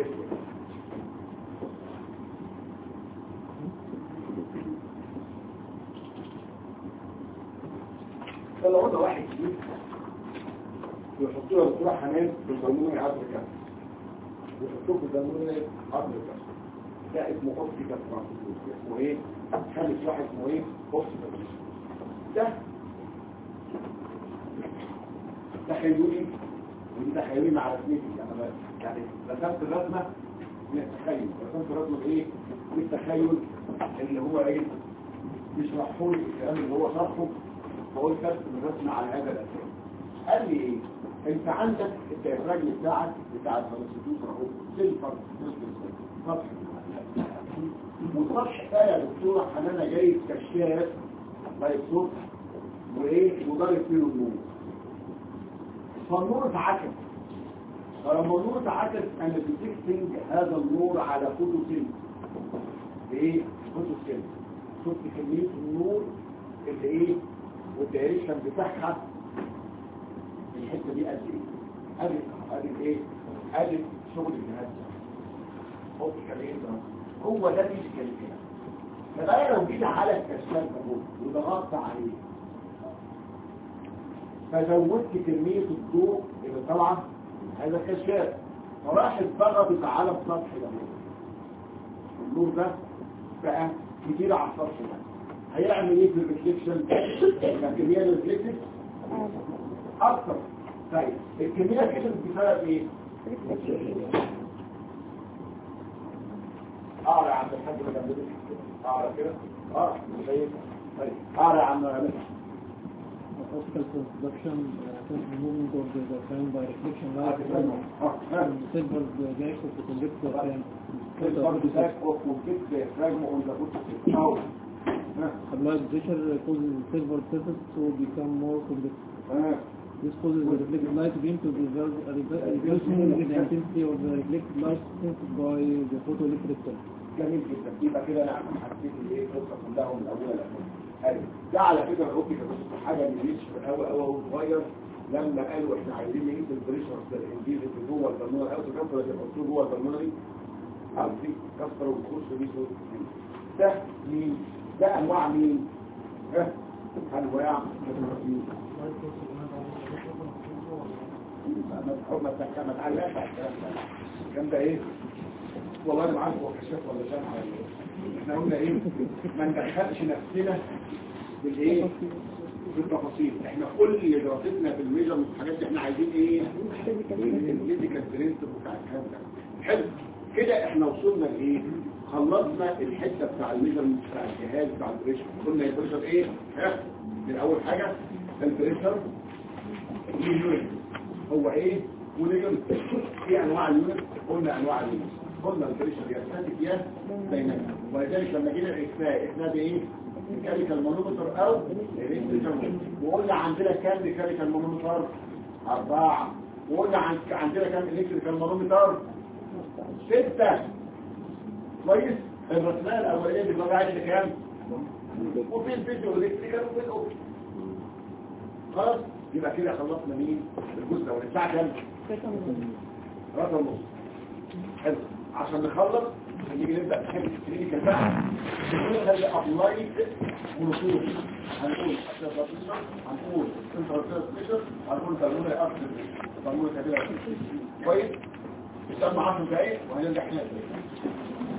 فلو قلنا واحد جديد ويحطوا له دكتور حنان في البلمونري افريكا ويحطوه في البلمونري افريكا ده اسمه اوبتيكال ترانسفيوز اسمه ايه؟ خامس واحد اسمه ايه؟ اوبتيكال ده تخيلي ودي تخيلي مع رسمتي يعني يعني رسمت الرسمه من التخيل رسمت الرسمه بايه؟ بالتخيل اللي هو ايه؟ بيشرحوا لي الكلام اللي هو شرحه فقلت ارسم الرسمه على هذا الاساس قال لي ايه انت عندك الديافراجم بتاعك بتاع الترانسديوسر اهو سيلفر سطح والسطح ده يا دكتوره حنانه جايب كشاف طيب صوت وايه وضارب فيه النور فالنور اتعكس فلما النور اتعكس انا بتكتنج هذا النور على فوتو سيل ايه فوتو سيل شفت كميه النور اللي ايه والدايركشن بتاعها الحته دي قد ايه ادي ادي ايه ادي شغل الجهاز ده اوبتيكال ايه ده هو ده فيزيكال كده فبقى لو جيت على الكشاف اهو وضغطت عليه فزودت كمية الضوء اللي طالعة هذا كشاف فراحت ضغطت على السطح ده النور ده بقى كتير على السطح ده هيعمل ايه في الريفليكشن الكمية الريفليكتد اكتر طيب الكمية الريفليكتد بسبب ايه اقرا يا عم الحاج اللي جنبك اقرا كده اه شايف طيب اقرا يا عم مالك optical production uh, movement of the, the frame by reflection light اه from the silver back of the conductor and برضه ذاك وكنت فراجمه اون ذا بوت او applied pressure causes the silver surface to become more conductive. This causes the reflected light beam to reverse, uh, rever- reversing the intensity of the reflected light sensed by the photoelectric cell. جميل جدا يبقى كده انا حسيت الايه القصه كلها من الاول لاخرها حلو ده على فكره الاوبتيك بس حاجه ما جيتش في الاول قوي وهو صغير لما قالوا احنا عايزين نقيس البريشر الانجليزي في جوه البلمونه او تكسر اللي بيحطوه جوه البلمونري قصدي كسر وتخش بيه صوت ده مين ده انواع مين ها انواع مين ما تحكم ما تعلقش على الكلام ده الكلام ده ايه والله انا عارف هو كشاف ولا جامعه ولا ايه احنا قلنا ايه ما ندخلش نفسنا بالايه بالتفاصيل احنا كل دراستنا في الميجرمنت الحاجات دي احنا عايزين ايه الفيزيكال برنسبل بتاع الكلام ده حلو كده احنا وصلنا لايه خلصنا الحته بتاع الميجرمنت بتاع الجهاز بتاع البريشر قلنا البريشر ايه ها من اول حاجه البريشر اليونت هو ايه ونيجن ايه انواع اليونت قلنا انواع اليونت قلنا البريشر يا ستاتيك يا دايناميك ولذلك لما جينا الاحساء احنا بايه ميكانيكال مانومتر او الكتريكال وقلنا عندنا كام ميكانيكال مانومتر اربعه وقلنا عن- عندنا كام الكتريكال مانومتر سته كويس الرسمه الاولانيه بتبقى عايزه كام وفي الفيديو الكتريكال وفي الاوبتيك خلاص يبقى كده خلصنا مين الجزء الاولاني الساعه كام رقم ونص حلو عشان نخلص نيجي نبدا نحل الكلينيكال بقى نخلي ابلايد ونصوص هنقول هنقول انترستيشن هنقول ترمونة اكتر ترمونة كبيرة كويس استنى 10 دقايق وهنرجع هنا